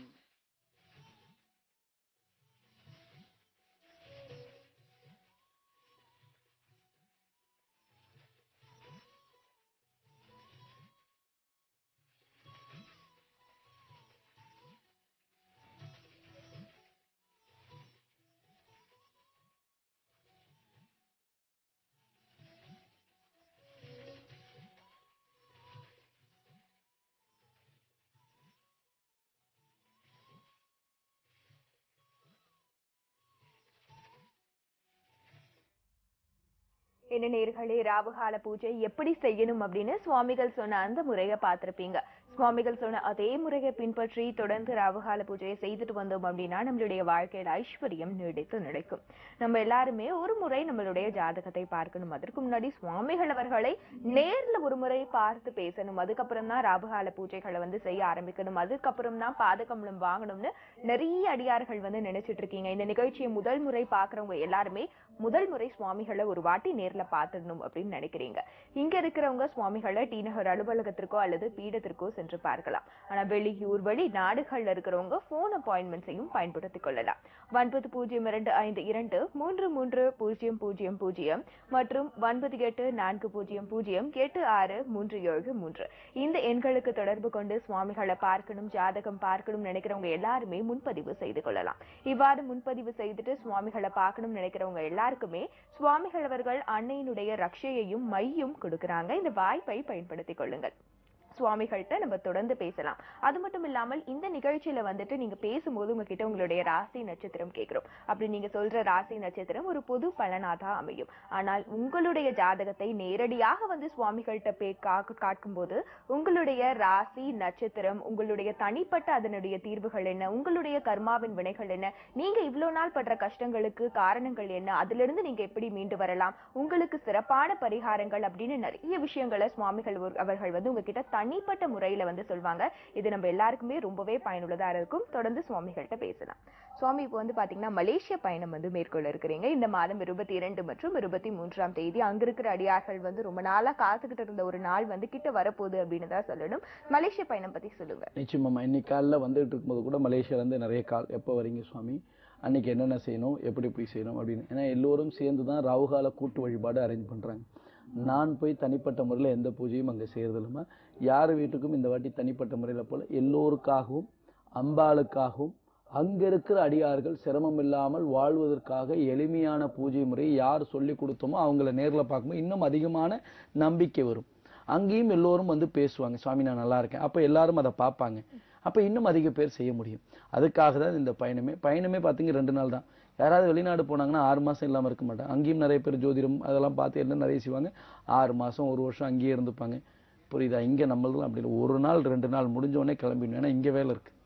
என்ன நேர்களே ராவுகால பூஜை எப்படி செய்யணும் அப்படின்னு சுவாமிகள் சொன்ன அந்த முறையை பார்த்திருப்பீங்க சுவாமிகள் சொன்ன அதே முறையை பின்பற்றி தொடர்ந்து ராவுகால பூஜையை செய்துட்டு வந்தோம் அப்படின்னா நம்மளுடைய வாழ்க்கையில ஐஸ்வர்யம் நீடித்து நிலைக்கும் நம்ம எல்லாருமே ஒரு முறை நம்மளுடைய ஜாதகத்தை பார்க்கணும் அதற்கு முன்னாடி சுவாமிகள் அவர்களை நேர்ல ஒரு முறை பார்த்து பேசணும் அதுக்கப்புறம் தான் ராவுகால பூஜைகளை வந்து செய்ய ஆரம்பிக்கணும் அதுக்கப்புறம் தான் பாதகமலம் வாங்கணும்னு நிறைய அடியார்கள் வந்து நினைச்சிட்டு இருக்கீங்க இந்த நிகழ்ச்சியை முதல் முறை பாக்குறவங்க எல்லாருமே முதல் முறை சுவாமிகளை ஒரு வாட்டி நேர்ல பார்த்துடணும் அப்படின்னு நினைக்கிறீங்க இங்க இருக்கிறவங்க சுவாமிகளை டி நகர் அலுவலகத்திற்கோ அல்லது பீடத்திற்கோ சென்று பார்க்கலாம் ஆனா வெளியூர் வெளி நாடுகள்ல இருக்கிறவங்க போன் அப்பாயின்மெண்ட்ஸையும் பயன்படுத்திக் கொள்ளலாம் ஒன்பது பூஜ்ஜியம் இரண்டு ஐந்து இரண்டு மூன்று மூன்று பூஜ்ஜியம் பூஜ்ஜியம் பூஜ்ஜியம் மற்றும் ஒன்பது எட்டு நான்கு பூஜ்ஜியம் பூஜ்ஜியம் எட்டு ஆறு மூன்று ஏழு மூன்று இந்த எண்களுக்கு தொடர்பு கொண்டு சுவாமிகளை பார்க்கணும் ஜாதகம் பார்க்கணும் நினைக்கிறவங்க எல்லாருமே முன்பதிவு செய்து கொள்ளலாம் இவ்வாறு முன்பதிவு செய்துட்டு சுவாமிகளை பார்க்கணும் நினைக்கிறவங்க எல்லாருக்குமே சுவாமிகள் அவர்கள் அன்னையினுடைய ரக்ஷையையும் மையும் கொடுக்கறாங்க இந்த வாய்ப்பை பயன்படுத்திக் கொள்ளுங்கள் சுவாமிகள்கிட்ட நம்ம தொடர்ந்து பேசலாம் அது மட்டும் இல்லாமல் இந்த நிகழ்ச்சியில வந்துட்டு நீங்க பேசும்போது உங்ககிட்ட உங்களுடைய ராசி நட்சத்திரம் கேட்கிறோம் அப்படி நீங்க சொல்ற ராசி நட்சத்திரம் ஒரு பொது பலனாதான் அமையும் ஆனால் உங்களுடைய ஜாதகத்தை நேரடியாக வந்து சுவாமிகள்கிட்ட பே காக்கு காட்கும்போது உங்களுடைய ராசி நட்சத்திரம் உங்களுடைய தனிப்பட்ட அதனுடைய தீர்வுகள் என்ன உங்களுடைய கர்மாவின் வினைகள் என்ன நீங்க இவ்வளவு நாள் படுற கஷ்டங்களுக்கு காரணங்கள் என்ன அதுல இருந்து நீங்க எப்படி மீண்டு வரலாம் உங்களுக்கு சிறப்பான பரிகாரங்கள் அப்படின்னு நிறைய விஷயங்களை சுவாமிகள் ஒரு- அவர்கள் வந்து உங்ககிட்ட தனிப்பட்ட முறையில வந்து சொல்வாங்க இது நம்ம எல்லாருக்குமே ரொம்பவே பயனுள்ளதா இருக்கும் தொடர்ந்து சுவாமிகள்கிட்ட பேசலாம் சுவாமி இப்போ வந்து பாத்தீங்கன்னா மலேசிய பயணம் வந்து மேற்கொள்ள இருக்கிறீங்க இந்த மாதம் இருபத்தி இரண்டு மற்றும் இருபத்தி மூன்றாம் தேதி அங்க இருக்கிற அடியார்கள் வந்து ரொம்ப நாளா காத்துக்கிட்டு இருந்த ஒரு நாள் வந்து கிட்ட வரப்போகுது அப்படின்னு தான் சொல்லணும் மலேசிய பயணம் பத்தி சொல்லுங்க நிச்சயமாம்மா இன்னைக்கு காலைல வந்துட்டு இருக்கும்போது கூட மலேசியாலேருந்து நிறைய கால் எப்போ வரீங்க சுவாமி அன்னைக்கு என்னென்ன செய்யணும் எப்படி எப்படி செய்யணும் அப்படின்னு ஏன்னா எல்லோரும் சேர்ந்து தான் ராவுகால கூட்டு வழிபாடு அரேஞ்ச் பண்ணுறாங்க நான் போய் தனிப்பட்ட முறையில் எந்த பூஜையும் அங்கே செய்கிறது இல்லாமல் யார் வீட்டுக்கும் இந்த வாட்டி தனிப்பட்ட முறையில் போல எல்லோருக்காகவும் அம்பாளுக்காகவும் அங்க இருக்கிற அடியார்கள் சிரமம் இல்லாமல் வாழ்வதற்காக எளிமையான பூஜை முறை யார் சொல்லி கொடுத்தோமோ அவங்கள நேர்ல பார்க்கும்போது இன்னும் அதிகமான நம்பிக்கை வரும் அங்கேயும் எல்லோரும் வந்து பேசுவாங்க சுவாமி நான் நல்லா இருக்கேன் அப்ப எல்லாரும் அதை பார்ப்பாங்க அப்ப இன்னும் அதிக பேர் செய்ய முடியும் அதுக்காக தான் இந்த பயணமே பயணமே பார்த்தீங்க ரெண்டு நாள் தான் யாராவது வெளிநாடு போனாங்கன்னா ஆறு மாசம் இல்லாம இருக்க மாட்டாங்க அங்கேயும் நிறைய பேர் ஜோதிடம் அதெல்லாம் பார்த்து என்ன நிறைய செய்வாங்க ஆறு மாசம் ஒரு வருஷம் அங்கேயே இருந்துப்பாங்க புரியுதா இங்க நம்மளும் அப்படி இல்லை. ஒரு நாள் ரெண்டு நாள் முடிஞ்ச உடனே கிளம்பிடணும் ஏன்னா இங்க வேலை இருக்கு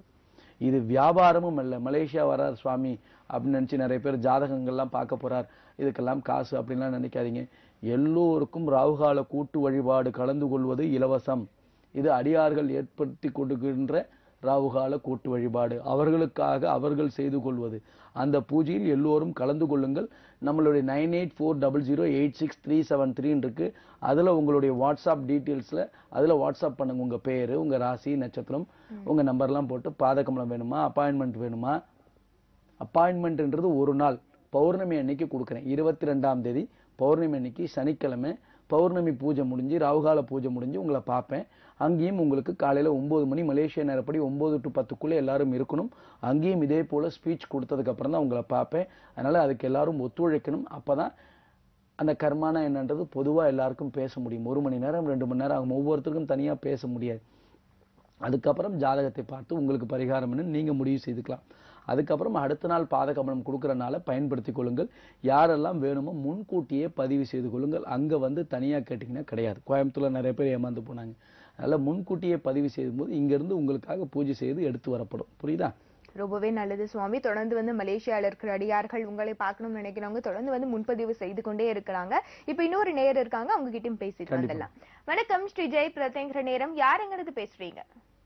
இது வியாபாரமும் அல்ல மலேசியா வரார் சுவாமி அப்படின்னு நினைச்சு நிறைய பேர் ஜாதகங்கள்லாம் பார்க்க போறார் இதுக்கெல்லாம் காசு அப்படின்லாம் நினைக்காதீங்க எல்லோருக்கும் ராகுகால கூட்டு வழிபாடு கலந்து கொள்வது இலவசம் இது அடியார்கள் ஏற்படுத்தி கொடுக்கின்ற ராவுகால கூட்டு வழிபாடு அவர்களுக்காக அவர்கள் செய்து கொள்வது அந்த பூஜையில் எல்லோரும் கலந்து கொள்ளுங்கள் நம்மளுடைய nine eight four double zero eight six three seven த்ரீன்னு இருக்கு அதுல உங்களுடைய வாட்ஸ்அப் டீட்டெயில்ஸ்ல அதுல வாட்ஸ்அப் பண்ணுங்க உங்க பேரு உங்க ராசி நட்சத்திரம் உங்க நம்பர்லாம் போட்டு பாதகமலம் வேணுமா அப்பாயின்மெண்ட் வேணுமா அப்பாயின்மெண்ட்ன்றது ஒரு நாள் பௌர்ணமி அன்னைக்கு கொடுக்குறேன் இருபத்தி ரெண்டாம் தேதி பௌர்ணமி அன்னைக்கு சனிக்கிழமை பௌர்ணமி பூஜை முடிஞ்சு ராவுகால பூஜை முடிஞ்சு உங்களை பார்ப்பேன் அங்கேயும் உங்களுக்கு காலையில ஒன்பது மணி மலேசியா நேரப்படி ஒன்பது டு பத்துக்குள்ள எல்லாரும் இருக்கணும் அங்கேயும் இதே போல ஸ்பீச் கொடுத்ததுக்கு அப்புறம் தான் உங்களை பார்ப்பேன் அதனால அதுக்கு எல்லாரும் ஒத்துழைக்கணும் அப்பதான் அந்த கர்மானா என்னன்றது பொதுவா எல்லாருக்கும் பேச முடியும் ஒரு மணி நேரம் ரெண்டு மணி நேரம் ஆகும் ஒவ்வொருத்தருக்கும் தனியா பேச முடியாது அதுக்கப்புறம் ஜாதகத்தை பார்த்து உங்களுக்கு பரிகாரம் என்ன நீங்க முடிவு செய்துக்கலாம் அதுக்கப்புறம் அடுத்த நாள் பாதகமலம் கொடுக்கறனால பயன்படுத்திக் கொள்ளுங்கள் யாரெல்லாம் வேணுமோ முன்கூட்டியே பதிவு செய்து கொள்ளுங்கள் அங்க வந்து தனியா கேட்டிங்கன்னா கிடையாது கோயம்புத்தூர்ல நிறைய பேர் ஏமாந்து போனாங்க அதனால முன்கூட்டியே பதிவு செய்யும் போது இங்க இருந்து உங்களுக்காக பூஜை செய்து எடுத்து வரப்படும் புரியுதா ரொம்பவே நல்லது சுவாமி தொடர்ந்து வந்து மலேசியால இருக்கிற அடியார்கள் உங்களை பார்க்கணும்னு நினைக்கிறவங்க தொடர்ந்து வந்து முன்பதிவு செய்து கொண்டே இருக்கிறாங்க இப்ப இன்னொரு நேர் இருக்காங்க அவங்க கிட்டயும் பேசிட்டு கண்டிப்பா. வந்துடலாம் வணக்கம் ஸ்ரீ ஜெய் பிரதேங்கிற நேரம் யார் எங்க இருந்து பேசுறீங்க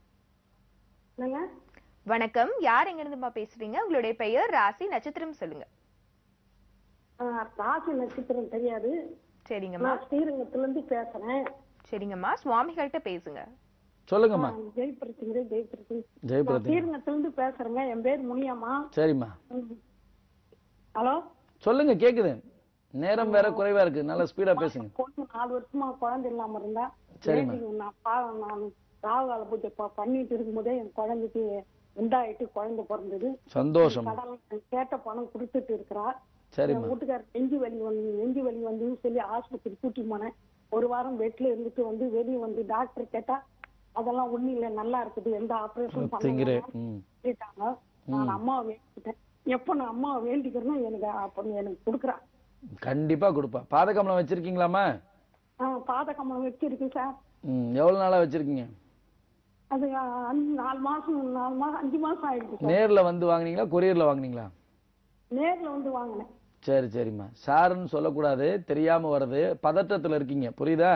என்னங்க வணக்கம் யார் எங்க இருந்துமா பேசுறீங்க உங்களுடைய பெயர் ராசி நட்சத்திரம் சொல்லுங்க ஆ, ராசி நட்சத்திரம் தெரியாது சரிங்கம்மா நான் ஸ்ரீரங்கத்துல இருந்து பேசுறேன் சரிங்கம்மா சுவாமிகள்கிட்ட பேசுங்க சொல்லுங்கம்மா ஜெயபிரத்திங்க ஜெயபிரத்தி ஜெயபிரதி ஸ்ரீரங்கத்துல இருந்து பேசுறேங்க என் பேர் முனியம்மா சரிம்மா ஹலோ சொல்லுங்க கேக்குது நேரம் வேற குறைவா இருக்கு நல்லா ஸ்பீடா பேசுங்க பொண்ணு நாலு வருஷமா குழந்தை இல்லாம இருந்தா சரிம்மா. வேண்டிங்க, நான் பாவம் நான் ராகுகால பூஜை ப- பண்ணிட்டு இருக்கும்போதே என் குழந்தைக்கு உண்டாயிட்டு குழந்தை பிறந்தது சந்தோஷம் கடன் கேட்ட பணம் கொடுத்துட்டு இருக்கிறா என் சரிம்மா வீட்டுக்காரர் நெஞ்சு வலி வந்து நெஞ்சு வலி வந்து சொல்லி ஆஸ்பத்திரி கூட்டி போனேன் ஒரு வாரம் பெட்ல இருந்துட்டு வந்து வெளியே வந்து டாக்டர் கேட்டா அதெல்லாம் ஒண்ணு இல்ல நல்லா இருக்குது எந்த ஆபரேஷன் திங்கிற பண்ண ம் சொல்லிட்டாங்க நான் அம்மாவை வேண்டிக்கிட்டேன் எப்ப நான் அம்மாவை வேண்டிக்கிறேனோ எனக்கு அப்ப எனக்கு கொடுக்குறா கண்டிப்பா கொடுப்பா பாதகமலம் வச்சிருக்கீங்களாம்மா ஆ பாத கம்பளம் வச்சிருக்கு சார் ம் எவ்வளவு நாளா வச்சிருக்கீங்க அது ஆ, அஞ்சு- நாலு மாசம் நாலு மாசம் அஞ்சு மாசம் ஆயிடுச்சு சார் நேர்ல வந்து வாங்குனீங்களா கொரியர்ல வாங்குனீங்களா நேர்ல வந்து வாங்கினேன் சரி சரிம்மா சாருன்னு சொல்லக்கூடாது தெரியாம வர்றது பதட்டத்துல இருக்கீங்க புரியுதா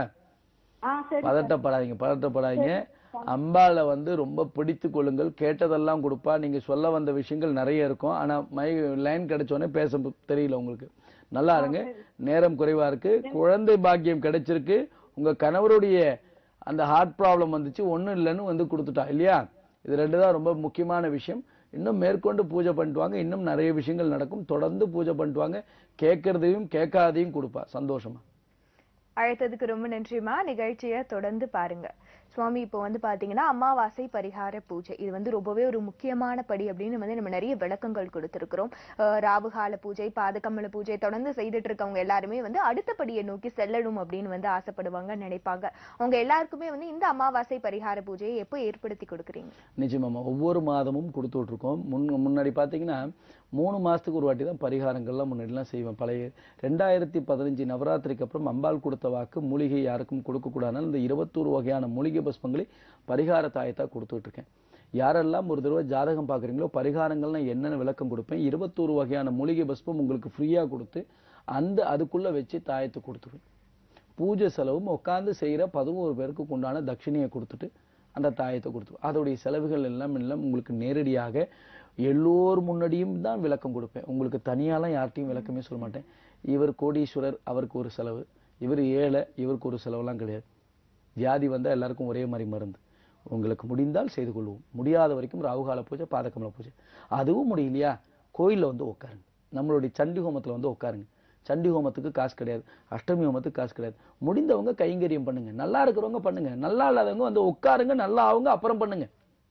ஆ சரி பதட்டப்படாதீங்க பதட்டப்படாதீங்க அம்பால வந்து ரொம்ப பிடித்து கொள்ளுங்கள் கேட்டதெல்லாம் கொடுப்பா நீங்க சொல்ல வந்த விஷயங்கள் நிறைய இருக்கும் ஆனா மை லைன் கிடைச்ச உடனே பேச பு- தெரியல உங்களுக்கு நல்லா இருங்க நேரம் குறைவா இருக்கு குழந்தை பாக்கியம் கிடைச்சிருக்கு உங்க கணவருடைய அந்த ஹார்ட் ப்ராப்ளம் வந்துச்சு ஒண்ணும் இல்லைன்னு வந்து கொடுத்துட்டா இல்லையா இது ரெண்டு தான் ரொம்ப முக்கியமான விஷயம் இன்னும் மேற்கொண்டு பூஜை பண்ணிட்டு வாங்க இன்னும் நிறைய விஷயங்கள் நடக்கும் தொடர்ந்து பூஜை பண்ணிட்டு வாங்க கேட்கறதையும் கேட்காதையும் கொடுப்பா சந்தோஷமா அழைத்ததுக்கு ரொம்ப நன்றிமா நிகழ்ச்சியை தொடர்ந்து பாருங்க சுவாமி இப்போ வந்து பாத்தீங்கன்னா அமாவாசை பரிகார பூஜை இது வந்து ரொம்பவே ஒரு முக்கியமான படி அப்படின்னு வந்து நம்ம நிறைய விளக்கங்கள் கொடுத்திருக்கிறோம் அஹ் ராவுகால பூஜை பாதகம்மல பூஜை தொடர்ந்து செய்துட்டு இருக்கவங்க எல்லாருமே வந்து அடுத்த படியை நோக்கி செல்லணும் அப்படின்னு வந்து ஆசைப்படுவாங்க நினைப்பாங்க அவங்க எல்லாருக்குமே வந்து இந்த அமாவாசை பரிகார பூஜையை எப்போ ஏற்படுத்தி கொடுக்குறீங்க நிச்சயமாம்மா ஒவ்வொரு மாதமும் கொடுத்துட்டு இருக்கோம் முன் முன்னாடி பார்த்தீங்கன்னா மூணு மாசத்துக்கு ஒரு வாட்டி தான் பரிகாரங்கள்லாம் முன்னாடிலாம் செய்வேன் பழைய ரெண்டாயிரத்தி பதினஞ்சு நவராத்திரிக்கு அப்புறம் அம்பாள் கொடுத்த வாக்கு மூலிகை யாருக்கும் கொடுக்கக்கூடாதுனால இந்த இருபத்தோரு வகையான மூலிகை பஸ்பங்களை பரிகார தாயத்தா கொடுத்துட்டு இருக்கேன் யாரெல்லாம் ஒரு தடவை ஜாதகம் பார்க்குறீங்களோ பரிகாரங்கள்னா என்னென்ன விளக்கம் கொடுப்பேன் இருபத்தோரு வகையான மூலிகை பஸ்பம் உங்களுக்கு ஃப்ரீயா கொடுத்து அந்த அதுக்குள்ள வச்சு தாயத்தை கொடுத்துருவேன் பூஜை செலவும் உட்கார்ந்து செய்யற பதினோரு பேருக்கு உண்டான தட்சிணையை கொடுத்துட்டு அந்த தாயத்தை கொடுத்து அதோடைய செலவுகள் எல்லாம் எல்லாம் உங்களுக்கு நேரடியாக எல்லோர் முன்னாடியும் தான் விளக்கம் கொடுப்பேன் உங்களுக்கு தனியாலாம் யார்ட்டையும் விளக்கமே சொல்ல மாட்டேன் இவர் கோடீஸ்வரர் அவருக்கு ஒரு செலவு இவர் ஏழை இவருக்கு ஒரு செலவெல்லாம் கிடையாது வியாதி வந்தா எல்லாருக்கும் ஒரே மாதிரி மருந்து உங்களுக்கு முடிந்தால் செய்து கொள்வோம் முடியாத வரைக்கும் ராகுகால பூஜை பாதகமல பூஜை அதுவும் முடியலையா கோயில்ல வந்து உட்காருங்க நம்மளுடைய சண்டி ஹோமத்துல வந்து உட்காருங்க சண்டி ஹோமத்துக்கு காசு கிடையாது அஷ்டமி ஹோமத்துக்கு காசு கிடையாது முடிந்தவங்க கைங்கரியம் பண்ணுங்க நல்லா இருக்கிறவங்க பண்ணுங்க நல்லா இல்லாதவங்க வந்து உட்காருங்க நல்லா ஆவுங்க அப்புறம் பண்ணுங்க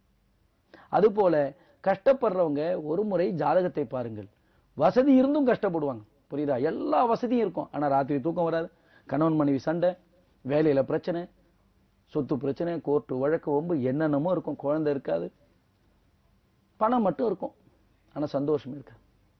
அதுபோல கஷ்டப்படுறவங்க ஒரு முறை ஜாதகத்தை பாருங்கள் வசதி இருந்தும் கஷ்டப்படுவாங்க புரியுதா எல்லா வசதியும் இருக்கும் ஆனா ராத்திரி தூக்கம் வராது கணவன் மனைவி சண்டை வேலையில பிரச்சனை சொத்து பிரச்சனை கோர்ட்டு வழக்கு ஒம்பு என்னென்னமோ இருக்கும் குழந்தை இருக்காது பணம் மட்டும் இருக்கும் ஆனா சந்தோஷம் இருக்காது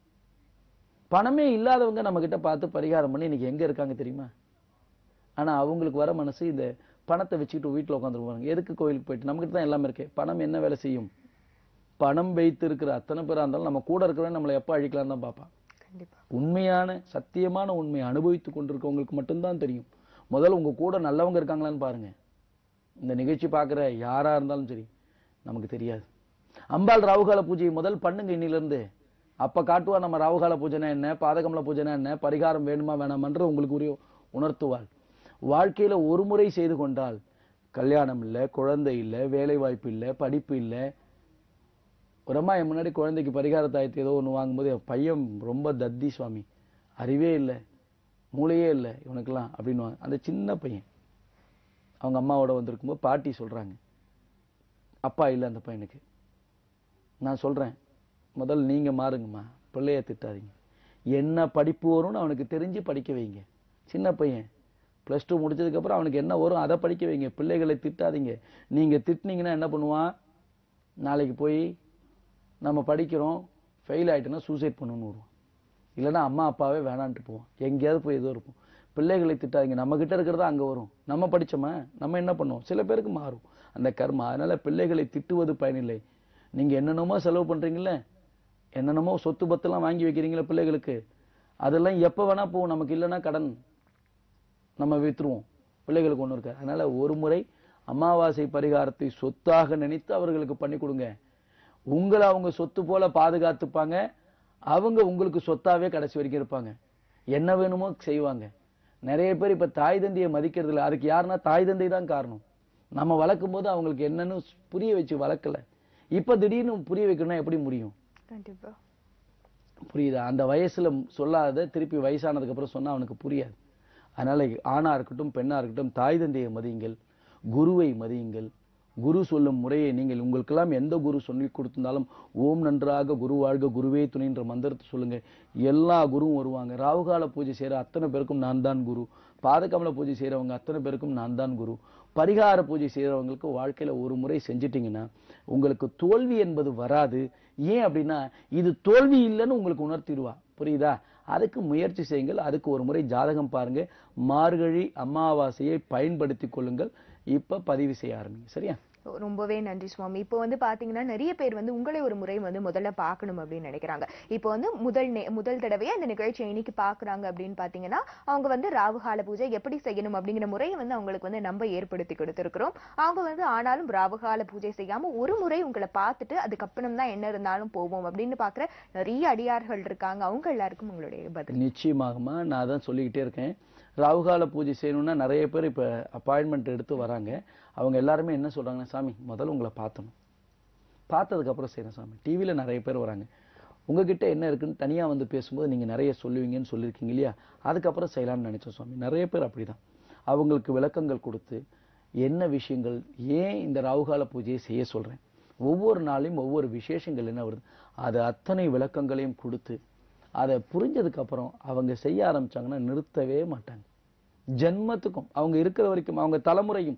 பணமே இல்லாதவங்க நம்ம கிட்ட பார்த்து பரிகாரம் பண்ணி இன்னைக்கு எங்க இருக்காங்க தெரியுமா ஆனா அவங்களுக்கு வர மனசு இந்த பணத்தை வச்சுக்கிட்டு வீட்டுல உட்காந்துருவாங்க எதுக்கு கோயிலுக்கு போயிட்டு நம்மகிட்ட தான் எல்லாமே இருக்கு பணம் என்ன வேலை செய்யும் பணம் வைத்து இருக்கிற அத்தனை பேரா இருந்தாலும் நம்ம கூட இருக்கிறவன் நம்மளை எப்ப அழிக்கலாம் தான் பார்ப்பான் கண்டிப்பா உண்மையான சத்தியமான உண்மையை அனுபவித்து கொண்டிருக்கவங்களுக்கு மட்டும்தான் தெரியும் முதல்ல உங்க கூட நல்லவங்க இருக்காங்களான்னு பாருங்க இந்த நிகழ்ச்சி பார்க்குற யாரா இருந்தாலும் சரி நமக்கு தெரியாது அம்பாள் ராவுகால பூஜையை முதல் பண்ணுங்க இன்னில இருந்து அப்ப காட்டுவா நம்ம ராவுகால பூஜைனா என்ன பாதகமல பூஜைனா என்ன பரிகாரம் வேணுமா வேணாமன்ற உங்களுக்கு உரிய உணர்த்துவாள் வாழ்க்கையில ஒரு முறை செய்து கொண்டால் கல்யாணம் இல்ல குழந்தை இல்ல வேலை வாய்ப்பு இல்ல படிப்பு இல்ல ஒரு அம்மா என் முன்னாடி குழந்தைக்கு பரிகார தாயத்து ஏதோ ஒண்ணு வாங்கும்போது என் பையன் ரொம்ப தத்தி சுவாமி அறிவே இல்லை மூளையே இல்லை இவனுக்கெல்லாம் அப்படின்னு அந்த சின்ன பையன் அவங்க அம்மாவோட வந்திருக்கும்போது பாட்டி சொல்றாங்க அப்பா இல்லை அந்த பையனுக்கு நான் சொல்றேன் முதல்ல நீங்க மாறுங்கம்மா பிள்ளைய திட்டாதீங்க என்ன படிப்பு வரும்னு அவனுக்கு தெரிஞ்சு படிக்க வைங்க சின்ன பையன் ப்ளஸ் டூ முடிச்சதுக்கப்புறம் அவனுக்கு என்ன வரும் அதை படிக்க வைங்க பிள்ளைகளை திட்டாதீங்க நீங்க திட்டுனீங்கன்னா என்ன பண்ணுவான் நாளைக்கு போய் நம்ம படிக்கிறோம் ஃபெயில் ஆயிட்டோன்னா சூசைட் பண்ணணும்னு வருவான் இல்லைன்னா அம்மா அப்பாவே வேணான்ட்டு போவான் எங்கேயாவது போய் ஏதோ இருக்கும் பிள்ளைகளை திட்டாதீங்க நம்ம கிட்ட இருக்கிறதா அங்க வரும் நம்ம படிச்சோமா நம்ம என்ன பண்ணுவோம் சில பேருக்கு மாறும் அந்த கர்மா அதனால பிள்ளைகளை திட்டுவது பயனில்லை நீங்க என்னென்னமோ செலவு பண்றீங்கல்ல என்னென்னமோ சொத்து பத்தெல்லாம் வாங்கி வைக்கிறீங்களா பிள்ளைகளுக்கு அதெல்லாம் எப்ப வேணா போகும் நமக்கு இல்லைன்னா கடன் நம்ம வித்துருவோம் பிள்ளைகளுக்கு ஒண்ணு இருக்காது அதனால ஒரு முறை அமாவாசை பரிகாரத்தை சொத்தாக நினைத்து அவர்களுக்கு பண்ணி கொடுங்க உங்களை அவங்க சொத்து போல பாதுகாத்துப்பாங்க அவங்க உங்களுக்கு சொத்தாவே கடைசி வரைக்கும் இருப்பாங்க என்ன வேணுமோ செய்வாங்க நிறைய பேர் இப்ப தாய் தந்தையை மதிக்கிறது இல்ல அதுக்கு யாருன்னா தாய் தந்தை தான் காரணம் நம்ம வளர்க்கும் போது அவங்களுக்கு என்னன்னு புரிய வச்சு வளர்க்கல இப்ப திடீர்னு புரிய வைக்கணும்னா எப்படி முடியும் கண்டிப்பா புரியுதா அந்த வயசுல சொல்லாத திருப்பி வயசானதுக்கு அப்புறம் சொன்னா அவனுக்கு புரியாது அதனால ஆணா இருக்கட்டும் பெண்ணா இருக்கட்டும் தாய் தந்தையை மதியுங்கள் குருவை மதியுங்கள் குரு சொல்லும் முறையை நீங்கள் உங்களுக்கெல்லாம் எந்த குரு சொல்லி கொடுத்திருந்தாலும் ஓம் நன்றாக குரு வாழ்க குருவே துணைன்ற மந்திரத்தை சொல்லுங்க எல்லா குருவும் வருவாங்க ராவுகால பூஜை செய்யற அத்தனை பேருக்கும் நான் தான் குரு பாதகமல பூஜை செய்யறவங்க அத்தனை பேருக்கும் நான் தான் குரு பரிகார பூஜை செய்யறவங்களுக்கு வாழ்க்கையில ஒரு முறை செஞ்சிட்டீங்கன்னா உங்களுக்கு தோல்வி என்பது வராது ஏன் அப்படின்னா இது தோல்வி இல்லைன்னு உங்களுக்கு உணர்த்திடுவா புரியுதா அதுக்கு முயற்சி செய்யுங்கள் அதுக்கு ஒரு முறை ஜாதகம் பாருங்க மார்கழி அமாவாசையை பயன்படுத்தி கொள்ளுங்கள் இப்ப பதிவு செய்ய ஆரம்பிங்க சரியா ரொம்பவே நன்றி சுவாமி இப்போ வந்து பாத்தீங்கன்னா நிறைய பேர் வந்து உங்களை ஒரு முறை வந்து முதல்ல பார்க்கணும் அப்படின்னு நினைக்கிறாங்க இப்போ வந்து முதல் நே- முதல் தடவையா இந்த நிகழ்ச்சியை இன்னைக்கு பாக்குறாங்க அப்படின்னு பாத்தீங்கன்னா அவங்க வந்து ராவுகால பூஜை எப்படி செய்யணும் அப்படிங்கிற முறையை வந்து அவங்களுக்கு வந்து நம்ம ஏற்படுத்தி கொடுத்திருக்கிறோம் அவங்க வந்து ஆனாலும் ராவுகால பூஜை செய்யாம ஒரு முறை உங்களை பார்த்துட்டு அதுக்கப்புறம் தான் என்ன இருந்தாலும் போவோம் அப்படின்னு பாக்குற நிறைய அடியார்கள் இருக்காங்க அவங்க எல்லாருக்கும் உங்களுடைய பதில் நிச்சயமாகமா நான் அதான் சொல்லிக்கிட்டே இருக்கேன் ராகுகால பூஜை செய்யணும்னா நிறைய பேர் இப்ப அப்பாயின்மெண்ட் எடுத்து வராங்க அவங்க எல்லாருமே என்ன சொல்றாங்கன்னா சாமி முதல்ல உங்களை பார்த்தணும் பார்த்ததுக்கு அப்புறம் செய்யணும் சாமி டிவியில நிறைய பேர் வராங்க உங்ககிட்ட என்ன இருக்குன்னு தனியா வந்து பேசும்போது நீங்க நிறைய சொல்லுவீங்கன்னு சொல்லியிருக்கீங்க இல்லையா அதுக்கப்புறம் செய்யலாம்னு நினைச்சோம் சுவாமி நிறைய பேர் அப்படிதான் அவங்களுக்கு விளக்கங்கள் கொடுத்து என்ன விஷயங்கள் ஏன் இந்த ராகுகால பூஜையை செய்ய சொல்றேன் ஒவ்வொரு நாளையும் ஒவ்வொரு விசேஷங்கள் என்ன வருது அது அத்தனை விளக்கங்களையும் கொடுத்து அதை புரிஞ்சதுக்கு அப்புறம் அவங்க செய்ய ஆரம்பிச்சாங்கன்னா நிறுத்தவே மாட்டாங்க ஜென்மத்துக்கும் அவங்க இருக்கிற வரைக்கும் அவங்க தலைமுறையும்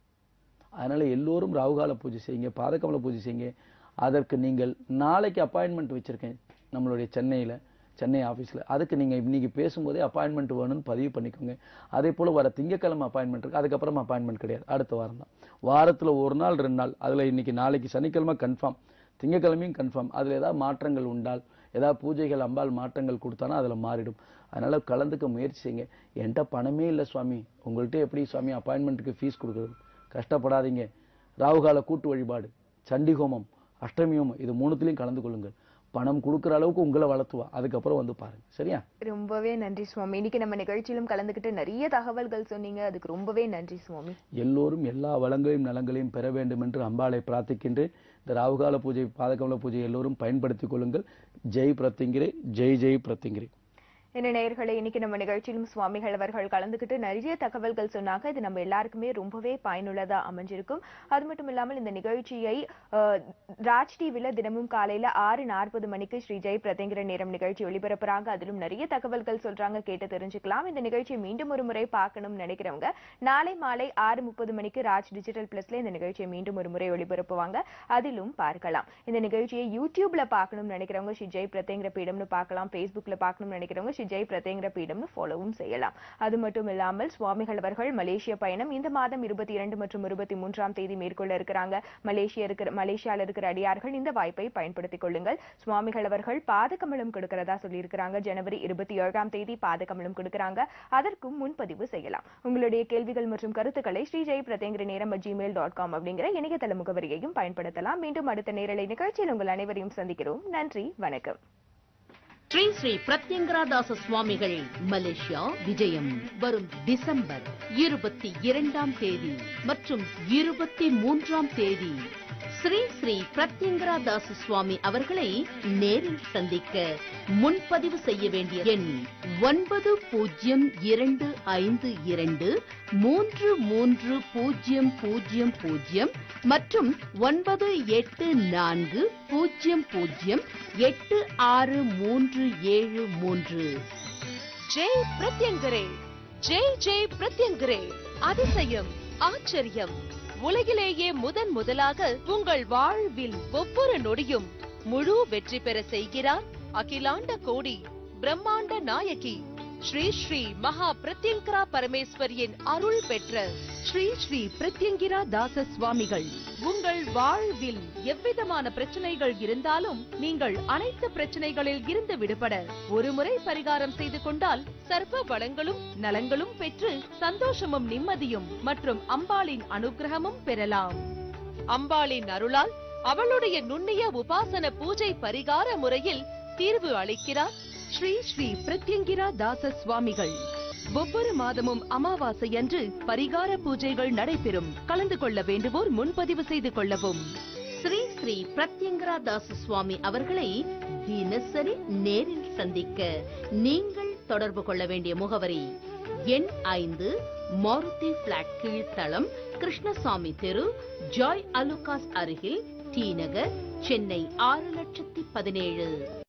அதனால எல்லோரும் ராகுகால பூஜை செய்யுங்க பாதகமல பூஜை செய்யுங்க அதற்கு நீங்கள் நாளைக்கு அப்பாயின்மெண்ட் வச்சிருக்கேன் நம்மளுடைய சென்னையில சென்னை ஆபீஸ்ல அதுக்கு நீங்க இன்னைக்கு பேசும்போதே அப்பாயின்மெண்ட் வேணும்னு பதிவு பண்ணிக்கோங்க அதே போல வர திங்கக்கிழமை அப்பாயின்மெண்ட் இருக்கு அதுக்கப்புறம் அப்பாயின்மெண்ட் கிடையாது அடுத்த வாரம் தான் வாரத்துல ஒரு நாள் ரெண்டு நாள் அதுல இன்னைக்கு நாளைக்கு சனிக்கிழமை கன்ஃபார்ம் திங்கக்கிழமையும் கன்ஃபார்ம் அதுல ஏதாவது மாற்றங்கள் உண்டால் ஏதாவது பூஜைகள் அம்பாள் மாற்றங்கள் கொடுத்தானா அதுல மாறிடும் அதனால கலந்துக்க முயற்சி செய்யுங்க என்கிட்ட பணமே இல்லை சுவாமி உங்கள்கிட்ட எப்படி சுவாமி அப்பாயின்மெண்ட்டுக்கு ஃபீஸ் கொடுக்குறது கஷ்டப்படாதீங்க ராகுகால கூட்டு வழிபாடு சண்டி ஹோமம் அஷ்டமி ஹோமம் இது மூணுத்துலயும் கலந்து கொள்ளுங்கள் பணம் கொடுக்குற அளவுக்கு உங்களை வளர்த்துவா அதுக்கப்புறம் வந்து பாருங்க சரியா ரொம்பவே நன்றி சுவாமி இன்னைக்கு நம்ம நிகழ்ச்சியிலும் கலந்துக்கிட்டு நிறைய தகவல்கள் சொன்னீங்க அதுக்கு ரொம்பவே நன்றி சுவாமி எல்லோரும் எல்லா வளங்களையும் நலங்களையும் பெற வேண்டும் என்று அம்பாளை பிரார்த்திக்கின்றேன் இந்த ராகுகால பூஜை பாதகமல பூஜை எல்லோரும் பயன்படுத்திக் கொள்ளுங்கள் ஜெய் பிரத்திங்கிரே ஜெய் ஜெய் பிரத்திங்கிரே என்ன நேயர்களே இன்னைக்கு நம்ம நிகழ்ச்சியிலும் சுவாமிகள் அவர்கள் கலந்துக்கிட்டு நிறைய தகவல்கள் சொன்னாங்க இது நம்ம எல்லாருக்குமே ரொம்பவே பயனுள்ளதா அமைஞ்சிருக்கும் அது மட்டும் இல்லாமல் இந்த நிகழ்ச்சியை அஹ், ராஜ் டிவில தினமும் காலையில ஆறு நாற்பது மணிக்கு ஸ்ரீ ஜெய் பிரதேங்கிற நேரம் நிகழ்ச்சி ஒளிபரப்புறாங்க அதிலும் நிறைய தகவல்கள் சொல்றாங்க கேட்டு தெரிஞ்சுக்கலாம் இந்த நிகழ்ச்சியை மீண்டும் ஒரு முறை பார்க்கணும்னு நினைக்கிறவங்க நாளை மாலை ஆறு முப்பது மணிக்கு ராஜ் டிஜிட்டல் பிளஸ்ல இந்த நிகழ்ச்சியை மீண்டும் ஒரு முறை ஒளிபரப்புவாங்க அதிலும் பார்க்கலாம் இந்த நிகழ்ச்சியை யூடியூப்ல பார்க்கணும்னு நினைக்கிறவங்க ஸ்ரீ ஜெய் பிரதேங்கிற பீடம்னு பார்க்கலாம் ஃபேஸ்புக்ல பார்க்கணும்னு நினைக்கிறவங்க ஸ்ரீ ஜெய் பிரதேங்கிற பீடம்னு ஃபாலோவும் செய்யலாம் அது மட்டும் இல்லாமல் சுவாமிகள் அவர்கள் மலேசிய பயணம் இந்த மாதம் இருபத்தி இரண்டு மற்றும் இருபத்தி மூன்றாம் தேதி மேற்கொள்ள இருக்கிறாங்க மலேசியா இருக்கிற மலேசியால இருக்கிற அடியார்கள் இந்த வாய்ப்பை பயன்படுத்திக் கொள்ளுங்கள் சுவாமிகள் அவர்கள் பாதகமலம் கொடுக்கிறதா சொல்லியிருக்கிறாங்க ஜனவரி இருபத்தி ஏழாம் தேதி பாதகமலம் கொடுக்கறாங்க அதற்கும் முன்பதிவு செய்யலாம் உங்களுடைய கேள்விகள் மற்றும் கருத்துக்களை ஸ்ரீ ஜெய் பிரதேங்கிற நேரம் ஜிமெயில் டாட் காம் அப்படிங்கிற இணையதள முகவரியையும் பயன்படுத்தலாம் மீண்டும் அடுத்த நேரலை நிகழ்ச்சியில் உங்கள் அனைவரையும் சந்திக்கிறோம் நன்றி வணக்கம் ஸ்ரீ ஸ்ரீ பிரத்யங்கராதாச சுவாமிகள் மலேசியா விஜயம் வரும் டிசம்பர் இருபத்தி இரண்டாம் தேதி மற்றும் இருபத்தி மூன்றாம் தேதி ஸ்ரீ ஸ்ரீ பிரத்யங்கராதாச சுவாமி அவர்களை நேரில் சந்திக்க முன்பதிவு செய்ய வேண்டிய எண் ஒன்பது பூஜ்ஜியம் இரண்டு ஐந்து இரண்டு மூன்று மூன்று பூஜ்ஜியம் பூஜ்ஜியம் பூஜ்ஜியம் மற்றும் ஒன்பது எட்டு நான்கு பூஜ்ஜியம் பூஜ்ஜியம் எட்டு ஆறு மூன்று ஏழு மூன்று ஜெய் பிரத்யங்கரே ஜெய் ஜெய் பிரத்யங்கரே அதிசயம் ஆச்சரியம் உலகிலேயே முதன் முதலாக உங்கள் வாழ்வில் ஒவ்வொரு நொடியும் முழு வெற்றி பெற செய்கிறார் அகிலாண்ட கோடி பிரம்மாண்ட நாயகி ஸ்ரீ ஸ்ரீ மகா பிரத்யங்கரா பரமேஸ்வரியின் அருள் பெற்ற ஸ்ரீ ஸ்ரீ பிரத்யங்கிரா தாச சுவாமிகள் உங்கள் வாழ்வில் எவ்விதமான பிரச்சனைகள் இருந்தாலும் நீங்கள் அனைத்து பிரச்சனைகளில் இருந்து விடுபட ஒருமுறை பரிகாரம் செய்து கொண்டால் சர்வ வளங்களும் நலங்களும் பெற்று சந்தோஷமும் நிம்மதியும் மற்றும் அம்பாளின் அனுகிரகமும் பெறலாம் அம்பாளின் அருளால் அவளுடைய நுண்ணிய உபாசன பூஜை பரிகார முறையில் தீர்வு அளிக்கிறார் ஸ்ரீ ஸ்ரீ பிரத்யங்கிரா தாச சுவாமிகள் ஒவ்வொரு மாதமும் அமாவாசை அன்று பரிகார பூஜைகள் நடைபெறும் கலந்து கொள்ள வேண்டுவோர் முன்பதிவு செய்து கொள்ளவும் ஸ்ரீ ஸ்ரீ பிரத்யங்கரா தாச சுவாமி அவர்களை தினசரி நேரில் சந்திக்க நீங்கள் தொடர்பு கொள்ள வேண்டிய முகவரி எண் ஐந்து மாருதி பிளாட் கீழ்த்தளம் கிருஷ்ணசாமி தெரு ஜாய் அலுகாஸ் அருகில் டி நகர் சென்னை ஆறு லட்சத்தி பதினேழு